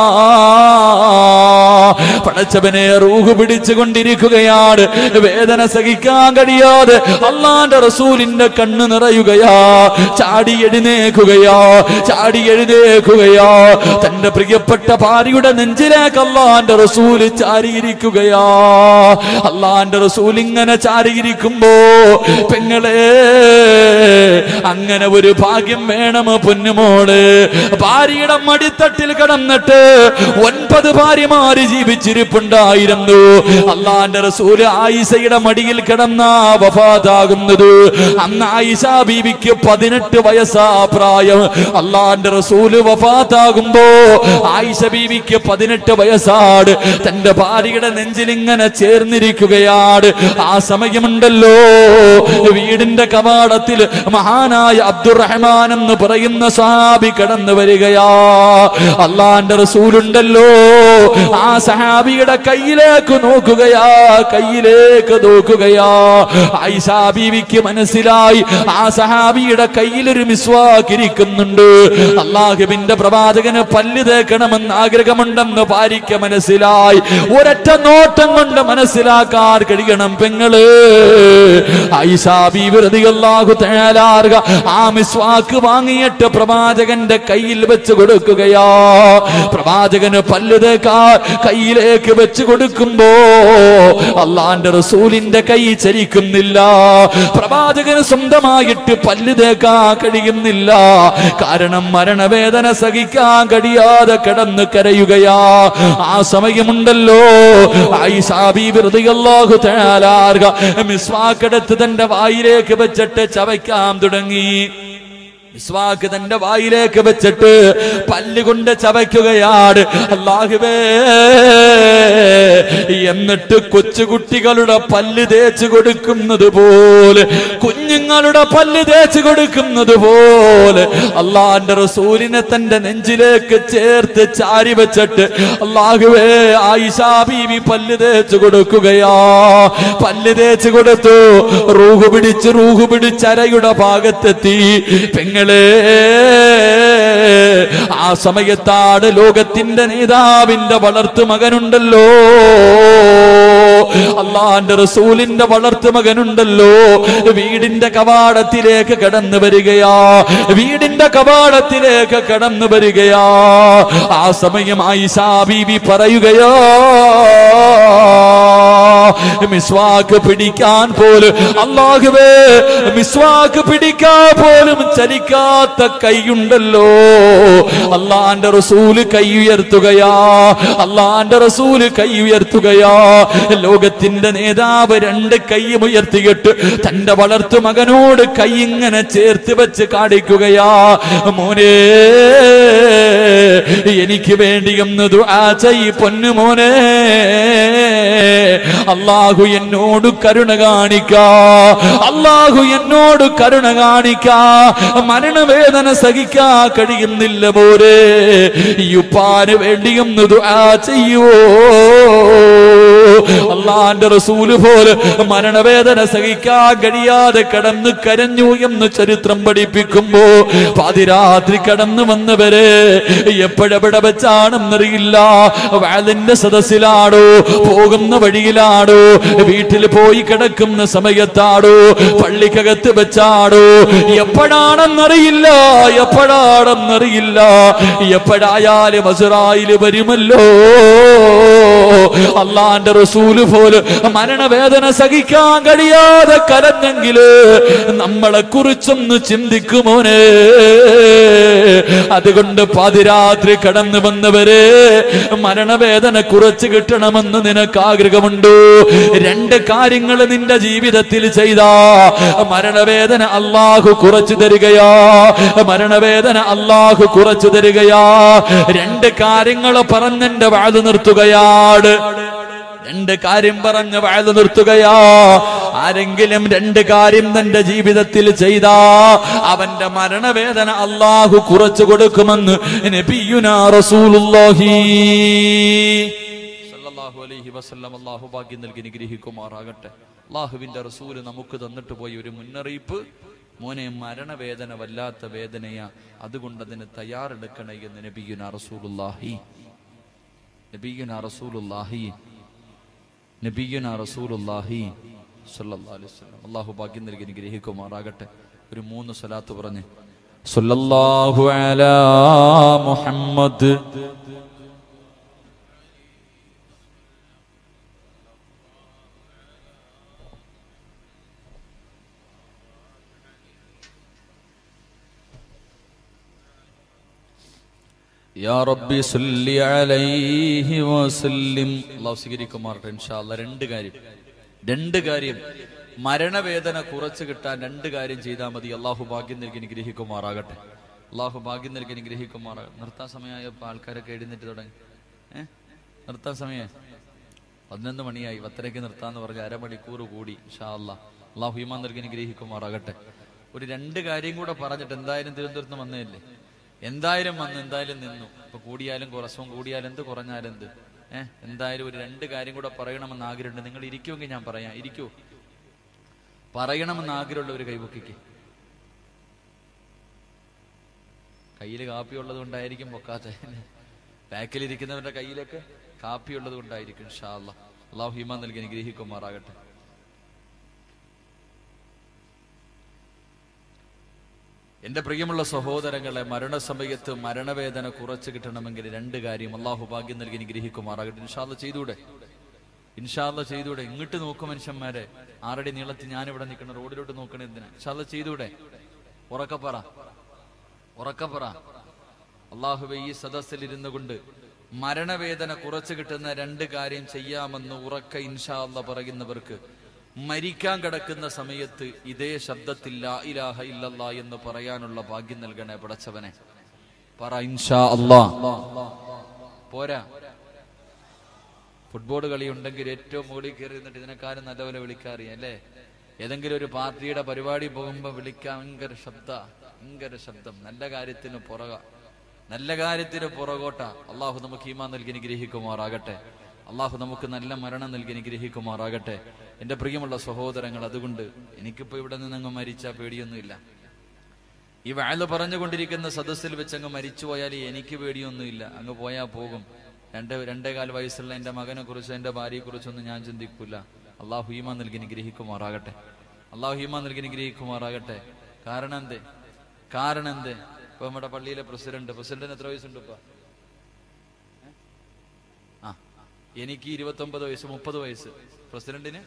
പടച്ചവനെ റൂഹ് പിടിച്ചുകൊണ്ടിരിക്കുകയാണ് വേദന സഹിക്കാൻ കഴിയാതെ അള്ളാന്റെ റസൂലിന്റെ കണ്ണ് നിറയുകയാ ചാടി എഴുന്നേക്കുകയാ ചാടി എഴുന്നേക്കുകയാ തന്റെ പ്രിയപ്പെട്ട ഭാര്യയുടെ നെഞ്ചിലേക്ക് അള്ളാന്റെ റസൂല് ചാരിയിരിക്കുകയാ അള്ളാന്റെ റസൂൽ ഇങ്ങനെ ചാരിയിരിക്കുമ്പോ പെങ്ങളെ അങ്ങനെ ഒരു ഭാഗ്യം വേണം പൊന്നുമോള് ഭാര്യയുടെ മടിത്തട്ടിൽ കിടന്നിട്ട് ഒൻപത് ഭാര്യമാര് ജീവിച്ചിരിപ്പുണ്ടായിരുന്നു അള്ളാന്റെ റസൂല് ആയിഷയുടെ മടിയിൽ കിടന്ന വഫാതാകുന്നത് അന്ന് ആയിഷ ബീവിക്ക് പതിനെട്ട് വയസ്സാ പ്രായം അള്ളാന്റെ റസൂല് വഫാത്താകുമ്പോ ആയിഷ ബീവിക്ക് പതിനെട്ട് വയസ്സാട് തന്റെ ഭാര്യയുടെ നെഞ്ചിൽ ഇങ്ങനെ ചേർന്നിരിക്കുകയാണ് ആ സമയമുണ്ടല്ലോ വീടിന്റെ കവാടത്തിൽ മഹാനായ അബ്ദുറഹ്മാൻ എന്ന് പറയുന്ന സാബി കടന്നു വരികയാ അള്ളാന്റെ റസൂലുണ്ടല്ലോ ആ സഹാബിയുടെ കയ്യിലേക്ക് നോക്കുകയാ കയ്യിലേക്ക് നോക്കുകയാ ഐഷാ ബീവിക്ക് മനസ്സിലായി ആ സഹാബിയുടെ കയ്യിൽ ഒരു മിസ്വാക്ക് ഇരിക്കുന്നുണ്ട് അള്ളാഹുബിന്റെ പ്രവാചകന് പല്ല് തേക്കണമെന്ന് ആഗ്രഹമുണ്ടെന്ന് ഭാര്യയ്ക്ക് മനസ്സിലായി ഒരൊറ്റ നോട്ടം കൊണ്ട് മനസ്സിലാക്കാൻ കഴിയണം പെങ്ങള് ഐഷാ ബീവി റളിയല്ലാഹു തആല അൻഹ ആ മിസ്വാക്ക് വാങ്ങിയിട്ട് പ്രവാചകന്റെ കയ്യിൽ വെച്ച് കൊടുക്കുകയാ പ്രവാചകന് പല്ല് തേക്കാൻ കയ്യിലേക്ക് വെച്ച് കൊടുക്കുമ്പോ അള്ളാന്റെ റസൂലിന്റെ കൈ ചലിക്കുന്നില്ല പ്രവാചകന് സ്വന്തമായിട്ട് പല്ല് തേക്കാൻ കഴിയുന്നില്ല കാരണം മരണവേദന സഹിക്കാൻ കഴിയാതെ കിടന്ന് കരയുകയാ ആ സമയമുണ്ടല്ലോ മിസ്വാക്കെടുത്ത് തന്റെ വായിലേക്ക് വെച്ചിട്ട് ചവയ്ക്കാൻ തുടങ്ങി മിസ്വാക്ക് തന്റെ വായിലേക്ക് വെച്ചിട്ട് പല്ലുകൊണ്ട് ചവയ്ക്കുകയാണ് അള്ളാഹുവേ എന്നിട്ട് കൊച്ചുകുട്ടികളുടെ പല്ല് തേച്ച് കൊടുക്കുന്നത് പോലെ കുഞ്ഞുങ്ങളുടെ പല്ല് തേച്ച് കൊടുക്കുന്നത് പോലെ അള്ളാന്റെ റസൂലിനെ തന്റെ നെഞ്ചിലേക്ക് ചേർത്ത് ചാരി വെച്ചിട്ട് അള്ളാഹുവേ ആയിഷാ ബീവി പല്ല് തേച്ച് കൊടുക്കുകയാ പല്ല് തേച്ച് കൊടുത്തു റൂഹ് പിടിച്ച് റൂഹ് പിടിച്ച് അരയുടെ ഭാഗത്തെത്തി പെങ്ങളെ ആ സമയത്താണ് ലോകത്തിന്റെ നേതാവിന്റെ വളർത്തു മകനുണ്ടല്ലോ അള്ളാന്റെ റസൂലിന്റെ വളർത്തു മകനുണ്ടല്ലോ വീടിന്റെ കവാടത്തിലേക്ക് കടന്നു വരികയാ വീടിന്റെ കവാടത്തിലേക്ക് കടന്നു വരികയാ ആ സമയം ആയിഷാ ബീബി പറയുകയോ മിസ്വാക്ക് പിടിക്കാൻ പോലും അള്ളാഹുവേ മിസ്വാക്ക് പിടിക്കാൻ പോലും ചലിക്കാത്ത കൈയുണ്ടല്ലോ അള്ളാന്റെ റസൂല് കൈ ഉയർത്തുകയാ അള്ളാന്റെ റസൂല് കൈ ഉയർത്തുകയാ ലോകത്തിന്റെ നേതാവ് രണ്ട് കൈയും ഉയർത്തിയിട്ട് തന്റെ വളർത്തു മകനോട് കൈ ഇങ്ങനെ ചേർത്ത് വെച്ച് കാണിക്കുകയാ മോനെ എനിക്ക് വേണ്ടി ഒന്ന് ദുആ ചെയ് പൊന്നു മോനെ അള്ളാഹു എന്നോട് കരുണ കാണിക്കാ അള്ളാഹു എന്നോട് കരുണ കാണിക്കാ മരണവേദന സഹിക്കാ കഴിയുന്നില്ല പോരെ ഈ ഉപ്പാന് വേണ്ടിയൊന്ന് ദുആ ചെയ്യുവോ അള്ളാന്റെ റസൂല് പോലെ മരണവേദന സഹിക്കാൻ കഴിയാതെ കടന്ന് കരഞ്ഞു എന്ന് ചരിത്രം പഠിപ്പിക്കുമ്പോ പാതിരാത്രി കടന്നു വന്നവരെ എപ്പോഴെവിടെ വെച്ചാണെന്നറിയില്ല വാലിന്റെ സദസ്സിലാണോ പോകുന്ന വഴിയിലാണോ വീട്ടിൽ പോയി കിടക്കുന്ന സമയത്താണോ പള്ളിക്കകത്ത് വെച്ചാണോ എപ്പോഴാണെന്നറിയില്ല എപ്പോഴാണെന്നറിയില്ല എപ്പോഴായാലും അസുറായില് വരുമല്ലോ അള്ളാന്റെ റസൂല് പോലെ മരണവേദന സഹിക്കാൻ കഴിയാതെ കരഞ്ഞെങ്കില് നമ്മളെ കുറിച്ചൊന്ന് ചിന്തിക്കുമോനെ അതുകൊണ്ട് പാതിരാത്രി കടന്നു വന്നവരെ മരണവേദന കുറച്ച് കിട്ടണമെന്ന് നിനക്ക് ആഗ്രഹമുണ്ടോ രണ്ട് കാര്യങ്ങൾ നിന്റെ ജീവിതത്തിൽ ചെയ്ത മരണവേദന അള്ളാഹു കുറച്ചു തരികയാ മരണവേദന അള്ളാഹു കുറച്ചു തരികയാ രണ്ട് കാര്യങ്ങൾ പറഞ്ഞെന്റെ വാത് നിർത്തുകയാണ് രണ്ട് കാര്യം പറഞ്ഞ് വാഴ്ന്നു നിർത്തുകയാ ആരെങ്കിലും രണ്ട് കാര്യം തന്റെ ജീവിതത്തിൽ ചെയ്താ അവന്റെ മരണവേദന അള്ളാഹു കുറച്ചു കൊടുക്കുമെന്ന് നബിയുനാ റസൂലുള്ളാഹി സല്ലല്ലാഹു അലൈഹി വസല്ലം അള്ളാഹു ഭാഗ്യം നൽകി നിഗ്രഹിക്കുമാറാകട്ടെ അള്ളാഹുവിന്റെ റസൂല് നമുക്ക് തന്നിട്ട് പോയ ഒരു മുന്നറിയിപ്പ് മോനെ മരണവേദന വല്ലാത്ത വേദനയാ അതുകൊണ്ട് അതിന് തയ്യാറെടുക്കണേ എന്ന് നബിയുനാ റസൂലുള്ളാഹി നബിയുനാ റസൂലുള്ളാഹി നബിയുന റസൂലുള്ളാഹി സല്ലല്ലാഹു അലൈഹി വസല്ലം അല്ലാഹു ഭാഗ്യം നൽകി അനുഗ്രഹിക്കുമാറാകട്ടെ ഒരു മൂന്ന് സ്വലാത്ത് പറഞ്ഞ് സല്ലല്ലാഹു അലാ മുഹമ്മദ് യാ റബ്ബി സല്ലി അലൈഹി വസല്ലിം അല്ലാഹു സ്വീകരിക്കുമാറട്ടെ ഇൻഷാ അല്ലാ രണ്ട് കാര്യം രണ്ട് കാര്യം മരണവേദന കുറച്ച് കിട്ടാൻ രണ്ട് കാര്യം ചെയ്താൽ മതി അള്ളാഹു ഭാഗ്യം നൽകി അനുഗ്രഹിക്കുമാറാകട്ടെ അള്ളാഹു ഭാഗ്യം നൽകി അനുഗ്രഹിക്കുമാറാകട്ടെ നിർത്താൻ സമയമായപ്പോൾ ആൾക്കാരൊക്കെ എഴുന്നേറ്റ് തുടങ്ങി ഏഹ് നിർത്താൻ സമയമായി പതിനൊന്ന് മണിയായി പത്തരയ്ക്ക് നിർത്താന്ന് പറഞ്ഞ് അരമണിക്കൂർ കൂടി ഷാ അല്ലാ അള്ളാഹു ഹീമാൻ നൽകി അനുഗ്രഹിക്കുമാറാകട്ടെ ഒരു രണ്ട് കാര്യം കൂടെ പറഞ്ഞിട്ട് എന്തായാലും തിരുവനന്തപുരത്ത് നിന്ന് വന്നതല്ലേ എന്തായാലും വന്ന് എന്തായാലും നിന്നു ഇപ്പൊ കൂടിയാലും കുറച്ചും കൂടിയാലും എന്ത് കുറഞ്ഞാലും എന്ത് ഏഹ് എന്തായാലും ഒരു രണ്ട് കാര്യം കൂടെ പറയണമെന്ന് ആഗ്രഹമുണ്ട് നിങ്ങൾ ഇരിക്കുമെങ്കിൽ ഞാൻ പറയാം ഇരിക്കൂ പറയണമെന്ന് ആഗ്രഹമുള്ള ഒരു കൈപൊക്കിക്ക് കയ്യിൽ കാപ്പി ഉള്ളത് കൊണ്ടായിരിക്കും പൊക്കാത്ത ബാക്കിലിരിക്കുന്നവരുടെ കയ്യിലൊക്കെ കാപ്പി ഉള്ളത് കൊണ്ടായിരിക്കും ഷാ അല്ലാ അള്ളാഹു ഹിമ നൽകി അനുഗ്രഹിക്കുമാറാകട്ടെ എന്റെ പ്രിയമുള്ള സഹോദരങ്ങളെ മരണസമയത്ത് മരണവേദന കുറച്ച് കിട്ടണമെങ്കിൽ രണ്ട് കാര്യം അള്ളാഹു ഭാഗ്യം നൽകി അനുഗ്രഹിക്കുമാറാകട്ടെ ഇൻഷാല്ല ചെയ്തൂടെ ഇൻഷാല്ല ചെയ്തൂടെ ഇങ്ങോട്ട് നോക്കും മനുഷ്യന്മാരെ ആറടി നീളത്തിൽ ഞാനിവിടെ നിൽക്കുന്ന റോഡിലോട്ട് നോക്കണ എന്തിനാ ഇൻഷാല്ല ചെയ്തൂടെ ഉറക്കപ്പറ ഉറക്കപ്പറ അള്ളാഹുബെ ഈ സദസ്സിൽ ഇരുന്നു കൊണ്ട് മരണവേദന കുറച്ചു കിട്ടുന്ന രണ്ട് കാര്യം ചെയ്യാമെന്ന് ഉറക്ക ഇൻഷാ അല്ല പറയുന്നവർക്ക് മരിക്കാൻ കിടക്കുന്ന സമയത്ത് ഇതേ ശബ്ദത്തിൽ ലാ ഇലാഹ ഇല്ലല്ലാ എന്ന് പറയാനുള്ള ഭാഗ്യം നൽകണേ പടച്ചവനെ പറ ഇൻഷാ അല്ലാ പോരാ ഫുട്ബോൾ കളി ഉണ്ടെങ്കിൽ ഏറ്റവും മുകളിൽ കയറി നിന്നിട്ട് ഇതിനെക്കാരും നല്ലപോലെ വിളിക്കാറിയാം അല്ലേ ഏതെങ്കിലും ഒരു പാർട്ടിയുടെ പരിപാടി പോകുമ്പോ വിളിക്കാൻ ഭയങ്കര ശബ്ദ ഭയങ്കര ശബ്ദം നല്ല കാര്യത്തിന് പുറക നല്ല കാര്യത്തിന് പുറകോട്ട അള്ളാഹു നമുക്ക് ഈമാ നൽകി അനുഗ്രഹിക്കുമാറാകട്ടെ അള്ളാഹു നമുക്ക് നല്ല മരണം നൽകി അനുഗ്രഹിക്കുമാറാകട്ടെ എന്റെ പ്രിയമുള്ള സഹോദരങ്ങൾ അതുകൊണ്ട് എനിക്കിപ്പോ ഇവിടെ നിന്ന് അങ്ങ് മരിച്ചാ പേടിയൊന്നുമില്ല ഈ വാഴ പറഞ്ഞുകൊണ്ടിരിക്കുന്ന സദസ്സിൽ വെച്ച് അങ്ങ് മരിച്ചുപോയാൽ എനിക്ക് പേടിയൊന്നുമില്ല അങ്ങ് പോയാ പോകും രണ്ട് രണ്ടേകാൽ വയസ്സുള്ള എന്റെ മകനെ കുറിച്ച് എന്റെ ഭാര്യയെ കുറിച്ചൊന്നും ഞാൻ ചിന്തിക്കൂല അള്ളാഹു ഹീമ നൽകി അനുഗ്രഹിക്കുമാറാകട്ടെ അള്ളാഹു ഹീമ നൽകി അനുഗ്രഹിക്കുമാറാകട്ടെ കാരണം എന്തേ കാരണം എന്തേ ഇപ്പൊ നമ്മുടെ പള്ളിയിലെ പ്രസിഡന്റ് പ്രസിഡന്റിന് എത്ര വയസ്സുണ്ട് ഇപ്പൊ ആ എനിക്ക് ഇരുപത്തൊമ്പത് വയസ്സ് മുപ്പത് വയസ്സ് പ്രസിഡന്റിന്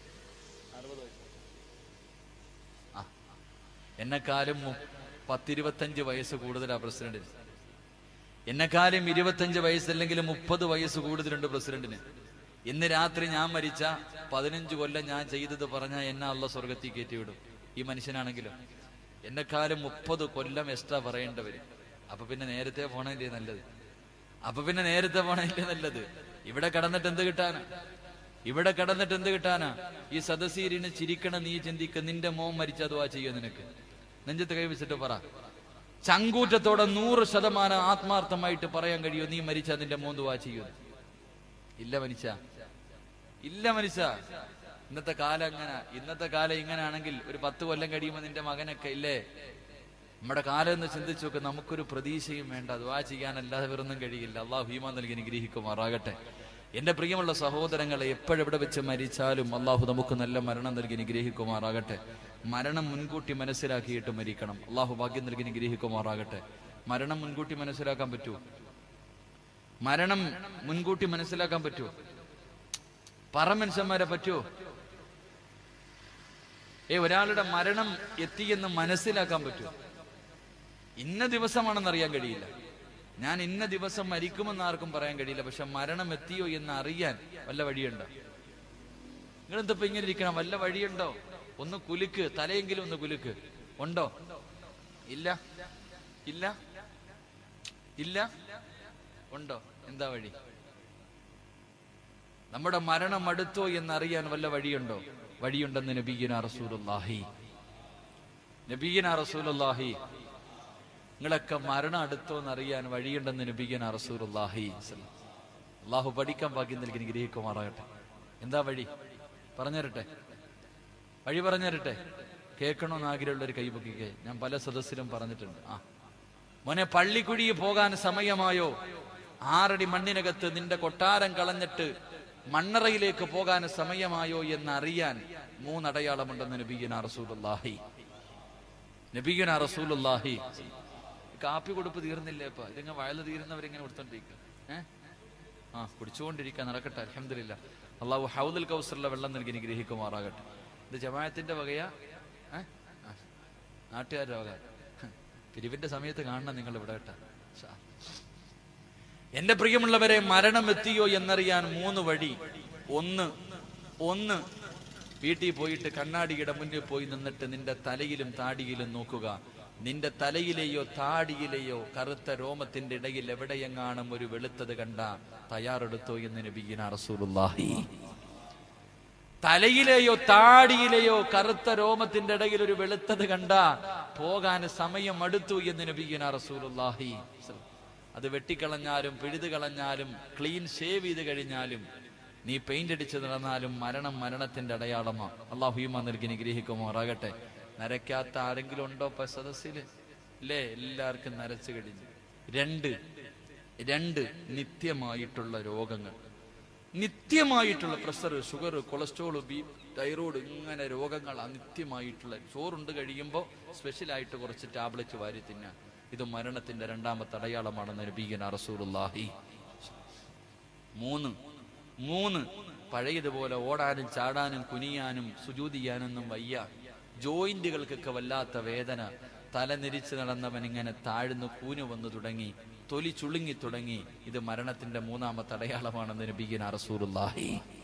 ആ എന്നെക്കാളും മു- പത്തിരുപത്തഞ്ച് വയസ്സ് കൂടുതലാ പ്രസിഡന്റിന് എന്നെക്കാളും ഇരുപത്തഞ്ച് വയസ്സല്ലെങ്കിൽ മുപ്പത് വയസ്സ് കൂടുതലുണ്ട് പ്രസിഡന്റിന് ഇന്ന് രാത്രി ഞാൻ മരിച്ച പതിനഞ്ച് കൊല്ലം ഞാൻ ചെയ്തത് പറഞ്ഞാൽ എന്നെ അള്ള സ്വർഗത്തിൽ കയറ്റിവിടും ഈ മനുഷ്യനാണെങ്കിലും എന്നെക്കാളും മുപ്പത് കൊല്ലം എക്സ്ട്രാ പറയേണ്ടവര് അപ്പൊ പിന്നെ നേരത്തെ പോണല്ലേ നല്ലത് അപ്പൊ പിന്നെ നേരത്തെ പോണല്ലേ നല്ലത് ഇവിടെ കടന്നിട്ട് എന്ത് കിട്ടാനാ ഇവിടെ കടന്നിട്ട് എന്ത് കിട്ടാനാ ഈ സദസ്സീരിന് ചിരിക്കണ നീ ചിന്തിക്ക നിന്റെ മോൻ മരിച്ചതുവാ ചെയ്യോ നിനക്ക് നെഞ്ചത്ത് കൈവച്ചിട്ട് പറ ചങ്കൂറ്റത്തോടെ നൂറ് ശതമാനം ആത്മാർത്ഥമായിട്ട് പറയാൻ കഴിയോ നീ മരിച്ച നിന്റെ മോൻ ദുവാ ചെയ്യോ ഇല്ല മനുഷ്യ ഇല്ല മനുഷ്യ ഇന്നത്തെ കാലം അങ്ങനെ ഇന്നത്തെ കാലം ഇങ്ങനാണെങ്കിൽ ഒരു പത്ത് കൊല്ലം കഴിയുമ്പോൾ നിന്റെ മകനൊക്കെ ഇല്ലേ നമ്മുടെ കാലം എന്ന് ചിന്തിച്ചു നോക്ക് നമുക്കൊരു പ്രതീക്ഷയും വേണ്ട ദുവാ ചെയ്യാനല്ലാതെ വേറൊന്നും കഴിയില്ല അള്ളാഹു ഹീമ നൽകി അനുഗ്രഹിക്കുമാറാകട്ടെ എന്റെ പ്രിയമുള്ള സഹോദരങ്ങളെ എപ്പോഴെവിടെ വെച്ച് മരിച്ചാലും അള്ളാഹു നമുക്ക് നല്ല മരണം നൽകി അനുഗ്രഹിക്കുമാറാകട്ടെ മരണം മുൻകൂട്ടി മനസ്സിലാക്കിയിട്ട് മരിക്കണം അള്ളാഹു ഭാഗ്യം നൽകി അനുഗ്രഹിക്കുമാറാകട്ടെ മരണം മുൻകൂട്ടി മനസ്സിലാക്കാൻ പറ്റൂ മരണം മുൻകൂട്ടി മനസ്സിലാക്കാൻ പറ്റുമോ പറ മനുഷ്യന്മാരെ പറ്റുമോ ഏ ഒരാളുടെ മരണം എത്തിയെന്ന് മനസ്സിലാക്കാൻ പറ്റുമോ ഇന്ന ദിവസമാണെന്ന് അറിയാൻ കഴിയില്ല ഞാൻ ഇന്ന ദിവസം മരിക്കുമെന്ന് ആർക്കും പറയാൻ കഴിയില്ല പക്ഷെ മരണം എത്തിയോ എന്ന് അറിയാൻ വല്ല വഴിയുണ്ടോ നിങ്ങളെന്തപ്പോ ഇങ്ങനെ ഇരിക്കണം വല്ല വഴിയുണ്ടോ ഒന്ന് കുലുക്ക് തലയെങ്കിലും ഒന്ന് കുലുക്ക് ഉണ്ടോ ഇല്ല ഇല്ല ഇല്ല ഉണ്ടോ എന്താ വഴി നമ്മുടെ മരണം അടുത്തോ എന്നറിയാൻ വല്ല വഴിയുണ്ടോ വഴിയുണ്ടെന്ന് നബീന റസൂലുള്ളാഹി നബീന റസൂലുള്ളാഹി നിങ്ങളൊക്കെ മരണം അടുത്തോ എന്നറിയാൻ വഴിയുണ്ടെന്ന് നബീന റസൂലുള്ളാഹി അള്ളാഹു പഠിക്കാൻ ഭാഗ്യം നൽകി ഗ്രഹിക്കുമാറാകട്ടെ എന്താ വഴി പറഞ്ഞുതരട്ടെ വഴി പറഞ്ഞുതരട്ടെ കേൾക്കണമെന്ന് ആഗ്രഹമുള്ള ഒരു കൈപൊക്കിക്കെ ഞാൻ പല സദസ്സിലും പറഞ്ഞിട്ടുണ്ട് ആ മോനെ പള്ളിക്കുഴി പോകാൻ സമയമായോ ആറടി മണ്ണിനകത്ത് നിന്റെ കൊട്ടാരം കളഞ്ഞിട്ട് മണ്ണറയിലേക്ക് പോകാൻ സമയമായോ എന്ന് അറിയാൻ മൂന്നടയാളമുണ്ടെന്ന് നബീന റസൂലുള്ളാഹി നബീന റസൂലുള്ളാഹി കാപ്പി കൊടുപ്പ് തീർന്നില്ലേ ഇപ്പൊ ഇതിങ്ങനെ വയല് തീരുന്നവരിങ്ങനെ കൊടുത്തോണ്ടിരിക്കുക ഏഹ് ആ കുടിച്ചുകൊണ്ടിരിക്കാൻ നടക്കട്ടെ അലഹമില്ല അള്ളാഹു ഹൗദുൽ കൗസറിലെ വെള്ളം നൽകി അനുഗ്രഹിക്കുമാറാകട്ടെ ഇത് ജമാഅത്തിന്റെ വകയാ ഏഹ് ആ, നാട്ടുകാരുടെ വക പിരിവിന്റെ സമയത്ത് കാണണം നിങ്ങൾ ഇവിടെ കേട്ടോ ഷാ. എന്റെ പ്രിയമുള്ളവരെ മരണം എത്തിയോ എന്നറിയാൻ മൂന്ന് വഴി ഒന്ന് ഒന്ന് വീട്ടിൽ പോയിട്ട് കണ്ണാടിയുടെ മുന്നിൽ പോയി നിന്നിട്ട് നിന്റെ തലയിലും താടിയിലും നോക്കുക നിന്റെ തലയിലെയോ താടിയിലെയോ കറുത്ത രോമത്തിന്റെ ഇടയിൽ എവിടെയെങ്ങാനും ഒരു വെളുത്തത് കണ്ട തയ്യാറെടുത്തോ എന്ന് നബീന റസൂലുള്ളാഹി തലയിലെയോ താടിയിലെയോ കറുത്ത രോമത്തിന്റെ ഇടയിൽ ഒരു വെളുത്തത് കണ്ട പോകാൻ സമയം അടുത്തു എന്ന് നബിയുന റസൂലുള്ളാഹി അത് വെട്ടിക്കളഞ്ഞാലും പിഴുതു കളഞ്ഞാലും ക്ലീൻ ഷേവ് ചെയ്ത് കഴിഞ്ഞാലും നീ പെയിന്റ് അടിച്ച് നടന്നാലും മരണം മരണത്തിന്റെ അടയാളമാ അള്ളാഹു ഈമാൻ നൽകി നിഗ്രഹിക്കുമാറാകട്ടെ നരയ്ക്കാത്ത ആരെങ്കിലും ഉണ്ടോ ഇപ്പൊ സദസ്സില് ഇല്ലേ എല്ലാവർക്കും നരച്ചു കഴിഞ്ഞു രണ്ട് രണ്ട് നിത്യമായിട്ടുള്ള രോഗങ്ങൾ നിത്യമായിട്ടുള്ള pressure sugar cholesterol B thyroid ഇങ്ങനെ രോഗങ്ങൾ നിത്യമായിട്ടുള്ള ചോറുണ്ട് കഴിയുമ്പോൾ സ്പെഷ്യലായിട്ട് കുറച്ച് ടാബ്ലറ്റ് വാരി തിന്നാൻ ഇത് മരണത്തിന്റെ രണ്ടാമത്തെ അടയാളമാണെന്ന് നബീഗൻ റസൂലുള്ളാഹി മൂന്ന് മൂന്ന് പഴയതുപോലെ ഓടാനും ചാടാനും കുനിയാനും സുജൂത് ചെയ്യാനൊന്നും വയ്യ ജോയിന്റുകൾക്കൊക്കെ വല്ലാത്ത വേദന തല നിരിച്ചു നടന്നവൻ ഇങ്ങനെ താഴ്ന്നു കൂനു വന്നു തുടങ്ങി തൊലി ചുളുങ്ങി തുടങ്ങി ഇത് മരണത്തിന്റെ മൂന്നാമത്തെ അടയാളമാണെന്ന് നബീഗന റസൂലുള്ളാഹി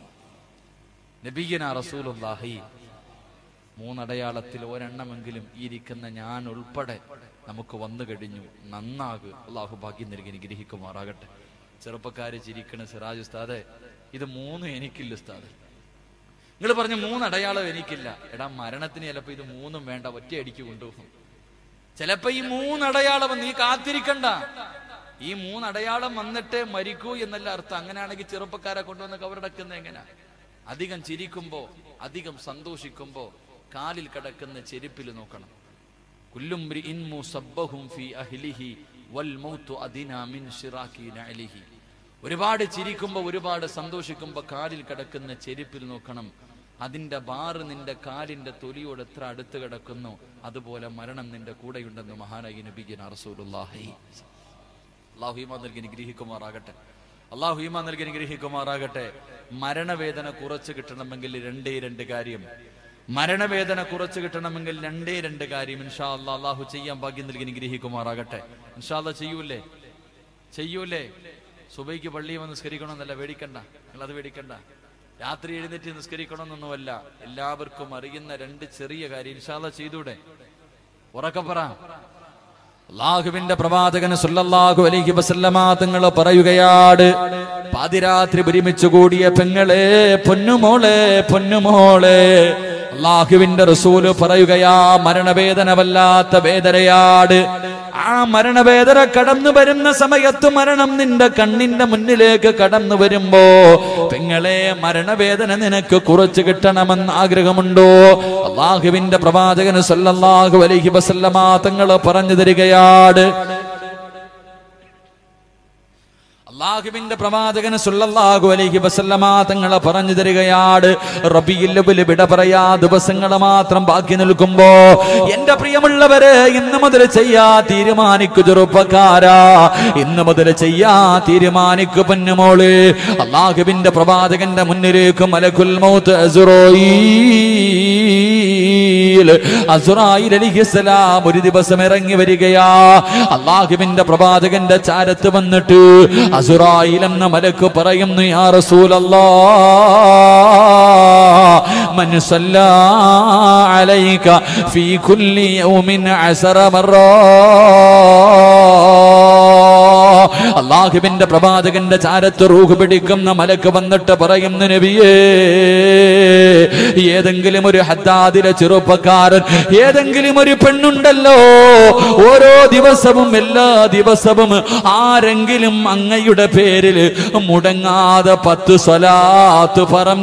നബീഗന റസൂലുള്ളാഹി മൂന്നടയാളത്തിൽ ഒരെണ്ണമെങ്കിലും ഈ ഇരിക്കുന്ന ഞാൻ ഉൾപ്പെടെ നമുക്ക് വന്നു കഴിഞ്ഞു നന്നാകു അള്ളാഹു ഭാഗ്യം നൽകി അനുഗ്രഹിക്കുമാറാകട്ടെ ചെറുപ്പക്കാര് ചിരിക്കണ സിറാജ് ഉസ്താദെ ഇത് മൂന്നും എനിക്കില്ല ഉസ്താദ് നിങ്ങൾ പറഞ്ഞ മൂന്നടയാളം എനിക്കില്ല എടാ മരണത്തിന് ചിലപ്പോ ഇത് മൂന്നും വേണ്ട ഒറ്റയടിക്ക് കൊണ്ടുപോകും ചിലപ്പോ ഈ മൂന്നടയാളം നീ കാത്തിരിക്കണ്ട ഈ മൂന്നടയാളം വന്നിട്ട് മരിക്കൂ എന്നല്ല അർത്ഥം അങ്ങനെയാണെങ്കിൽ ചെറുപ്പക്കാരെ കൊണ്ടുവന്ന് കവറടക്കുന്ന എങ്ങനെയാ അധികം ചിരിക്കുമ്പോ അധികം സന്തോഷിക്കുമ്പോ കാലിൽ കിടക്കുന്ന ചെരുപ്പിൽ നോക്കണം കുല്ലും മ്രിഇൻ മുസബ്ബഹും ഫീ അഹ്ലിഹി വൽ മൗതു അദിനാ മിൻ ശിറാക്കി നഅലിഹി ഒരുപാട് ചിരിക്കുമ്പോ ഒരുപാട് സന്തോഷിക്കുമ്പോ കാലിൽ കിടക്കുന്ന ചെരുപ്പിൽ നോക്കണം അതിന്റെ ബാറ് നിന്റെ കാലിന്റെ തൊലിയോട് എത്ര അടുത്ത് കിടക്കുന്നു അതുപോലെ മരണം നിന്റെ കൂടെയുണ്ടെന്ന് മഹാനായി നബിഗിൻ റസൂലുള്ളാഹി അള്ളാഹു ഈമാൻ നൽകി നിഗ്രഹിക്കുമാറാകട്ടെ അള്ളാഹു ഈമാൻ നൽകി നിഗ്രഹിക്കുമാറാകട്ടെ മരണവേദന കുറച്ച് കിട്ടണമെങ്കിൽ രണ്ടേ രണ്ട് കാര്യം മരണവേദന കുറച്ച് കിട്ടണമെങ്കിൽ രണ്ടേ രണ്ട് കാര്യം ഇൻഷാ അല്ലാ അള്ളാഹു ചെയ്യാൻ ഭാഗ്യം നൽകി നിഗ്രഹിക്കുമാറാകട്ടെ ഇൻഷാ അല്ലാ ചെയ്യൂലേ ചെയ്യൂലേ സുബൈക്ക് പള്ളിയിൽ വന്ന് നിസ്കരിക്കണമെന്നല്ല പേടിക്കണ്ട നിങ്ങൾ അത് പേടിക്കണ്ട രാത്രി എഴുന്നേറ്റ് നിസ്കരിക്കണമെന്നൊന്നുമല്ല എല്ലാവർക്കും അറിയുന്ന രണ്ട് ചെറിയ കാര്യം ഇൻഷാല്ല ചെയ്തൂടെ ഉറക്കെ പറ അള്ളാഹുവിന്റെ പ്രവാചകന് സുല്ലല്ലാഹു അലൈഹി വസല്ലമ തങ്ങൾ പറയുകയാണ് പാതിരാത്രി ഒരുമിച്ച് കൂടിയ പെങ്ങളെ പൊന്നുമോളെ പൊന്നുമോളെ അള്ളാഹുവിന്റെ റസൂല് പറയുകയാ മരണവേദന വല്ലാത്ത വേദനയാട് ആ മരണവേദന കടന്നു വരുന്ന സമയത്ത് മരണം നിന്റെ കണ്ണിന്റെ മുന്നിലേക്ക് കടന്നു വരുമ്പോ പെങ്ങളെ മരണവേദന നിനക്ക് കുറച്ച് കിട്ടണമെന്ന് ആഗ്രഹമുണ്ടോ അള്ളാഹുവിന്റെ പ്രവാചകന് സല്ലല്ലാഹു അലൈഹി വസല്ലമ തങ്ങൾ പറഞ്ഞു തരികയാണ് അള്ളാഹുവിന്റെ പ്രവാചകന് സുല്ലല്ലാഹു അലൈഹി വസല്ലമ തങ്ങളെ പറഞ്ഞു തരികയാണ് റബിയിൽ അവ്വൽ വിട പറയാ ദിവസങ്ങൾ മാത്രം ബാക്കി നിൽക്കുമ്പോ എന്റെ പ്രിയമുള്ളവരെ ഇന്ന് മുതൽ ചെയ്യാ തീരുമാനിക്കു ചെറുപ്പക്കാരാ ഇന്ന് മുതൽ ചെയ്യാ തീരുമാനിക്കു പൊന്നുമോള് അള്ളാഹുവിന്റെ പ്രവാചകന്റെ മുന്നിലേക്ക് മലക്കുൽ മൗത്ത് അസുറോയിൽ അസുറായിൽ അലിഹിസ്സലാം ഒരു ദിവസം ഇറങ്ങി വരികയാ അള്ളാഹുവിന്റെ പ്രവാചകന്റെ ചാരത്ത് വന്നിട്ട് അസുറായിൽ എന്ന മലക്ക് പറയുന്നു യാ റസൂലല്ലാ من صلى عليك في كل يوم عشر مرات അള്ളാഹുവിന്റെ പ്രവാചകന്റെ ചാരത്ത് റൂഹ് പിടിക്കുന്ന മലക്ക് വന്നിട്ട് പറയുന്ന നബിയേ ഏതെങ്കിലും ഒരു ഹദ്ദാദിലെ ചെറുപ്പക്കാരൻ ഏതെങ്കിലും ഒരു പെണ്ണുണ്ടല്ലോ ഓരോ ദിവസവും എല്ലാ ദിവസവും ആരെങ്കിലും അങ്ങയുടെ പേരിൽ മുടങ്ങാതെ പത്ത് സ്വലാത്ത്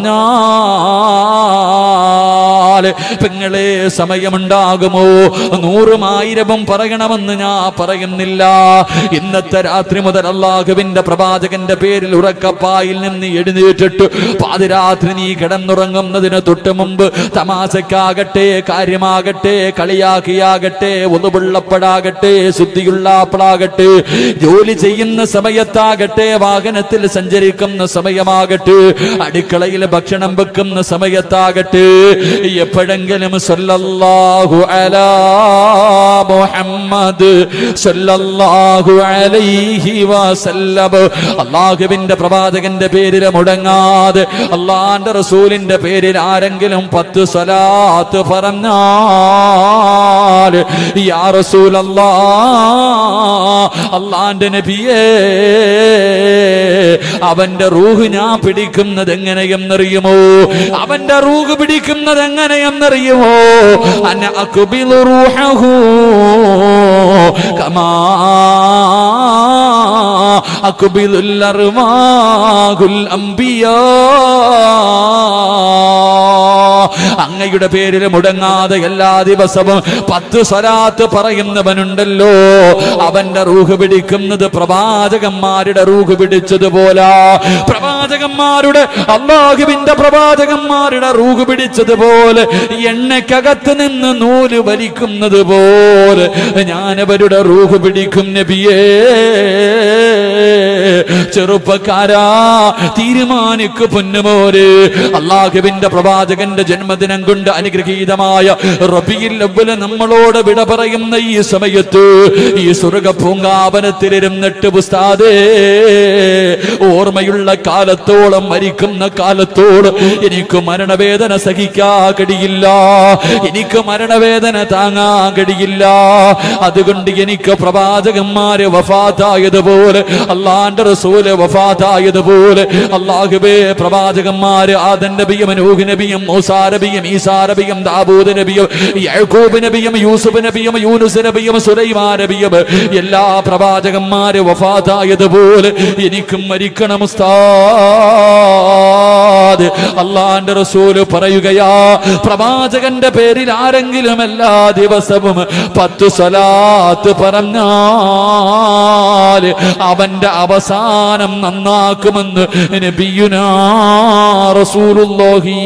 പറഞ്ഞാൽ പെങ്ങളെ സമയമുണ്ടാകുമോ നൂറും ആയിരവും പറയണമെന്ന് ഞാൻ പറയുന്നില്ല ഇന്നത്തെ രാത്രി മുതൽ അള്ളാഹുവിന്റെ പ്രവാചകന്റെ പേരിൽ ഉറക്കപ്പായിൽ നിന്ന് എഴുന്നേറ്റിട്ട് പാതിരാത്രി നീ കിടന്നുറങ്ങുന്നതിന് തൊട്ട് മുമ്പ് തമാശക്കാകട്ടെ കാര്യമാകട്ടെ കളിയാക്കിയാകട്ടെ ഒന്നുപുള്ളപ്പോഴാകട്ടെ ശുദ്ധിയുള്ളപ്പോഴാകട്ടെ ജോലി ചെയ്യുന്ന സമയത്താകട്ടെ വാഹനത്തിൽ സഞ്ചരിക്കുന്ന സമയമാകട്ടെ അടുക്കളയിൽ ഭക്ഷണം വെക്കുന്ന സമയത്താകട്ടെ എപ്പോഴെങ്കിലും സല്ലല്ലാഹു അലാ മുഹമ്മദ് മുഹമ്മദ് സല്ലല്ലാഹു അലൈഹി വസല്ലം അള്ളാഹുവിന്റെ പ്രവാചകന്റെ പേരിൽ മുടങ്ങാതെ അള്ളാന്റെ റസൂലിന്റെ പേരിൽ ആരെങ്കിലും പത്ത് സ്വലാത്ത് പറഞ്ഞാൽ യാ റസൂലല്ലാ അള്ളാന്റെ നബിയേ അവന്റെ റൂഹ് ഞാൻ പിടിക്കുന്നത് എങ്ങനെയെന്നറിയുമോ അവന്റെ റൂഹ് പിടിക്കുന്നത് എങ്ങനെയെന്നറിയുമോ അന അക്ബിലു റൂഹഹു കമാ അക്ബിലുൽ അർവാഹുൽ അംബിയാ അങ്ങയുടെ പേരിൽ മുടങ്ങാതെ എല്ലാ ദിവസവും പത്ത് സ്വലാത്ത് പറയുന്നവനുണ്ടല്ലോ അവന്റെ റൂഹ് പിടിക്കുന്നത് പ്രവാചകന്മാരുടെ റൂഹ് പിടിച്ചതുപോലെ പ്രവാചകന്മാരുടെ അള്ളാഹുവിന്റെ പ്രവാചകന്മാരുടെ റൂഹ് പിടിച്ചതുപോലെ എണ്ണക്കകത്ത് നിന്ന് നൂല് വലിക്കുന്നത് പോലെ ഞാനവരുടെ റൂഹ് പിടിക്കും നബിയേ ചെറുപ്പക്കാരാ തീരുമാനിക്കു പൊന്നുമോര് അള്ളാഹുവിന്റെ പ്രവാചകന്റെ ജന്മദിനം കൊണ്ട് അനുഗ്രഹീതമായ റബിയിൽ അവല് നമ്മളോട് വിട പറയുന്ന ഈ സമയത്ത് ഈ സ്വർഗ പൂങ്കാവനത്തിലിരുന്നിട്ട് പുസ്താദേ ഓർമ്മയുള്ള കാലത്തോളം മരിക്കുന്ന കാലത്തോളം എനിക്ക് മരണവേദന സഹിക്കാ കഴിയില്ല എനിക്ക് മരണവേദന താങ്ങാൻ കഴിയില്ല അതുകൊണ്ട് എനിക്ക് പ്രവാചകന്മാര് വഫാത്തായതുപോലെ അള്ളാന്റെ റസൂല് വഫാത്തായതുപോലെ അള്ളാഹുബേ പ്രവാചകന്മാര് ആദൻ നബിയും നൂഹ് നബിയും മൂസാ നബിയും ഈസാ നബിയും ദാബൂദ് നബിയും യാക്കൂബ് നബിയും യൂസുഫ് നബിയും യൂനുസ് നബിയും സുലൈമാ നബിയും എല്ലാ പ്രവാചകന്മാര് വഫാത്തായതുപോലെ എനിക്കും മരിക്കണം ഉസ്താദ് അള്ളാന്റെ റസൂല് പറയുകയാ പ്രവാചകന്റെ പേരിൽ ആരെങ്കിലും എല്ലാ ദിവസവും പത്ത് സ്വലാത്ത് പറഞ്ഞാൽ അവന്റെ അവസാനം നന്നാക്കുമെന്ന് നബിയുനാ റസൂലുള്ളാഹി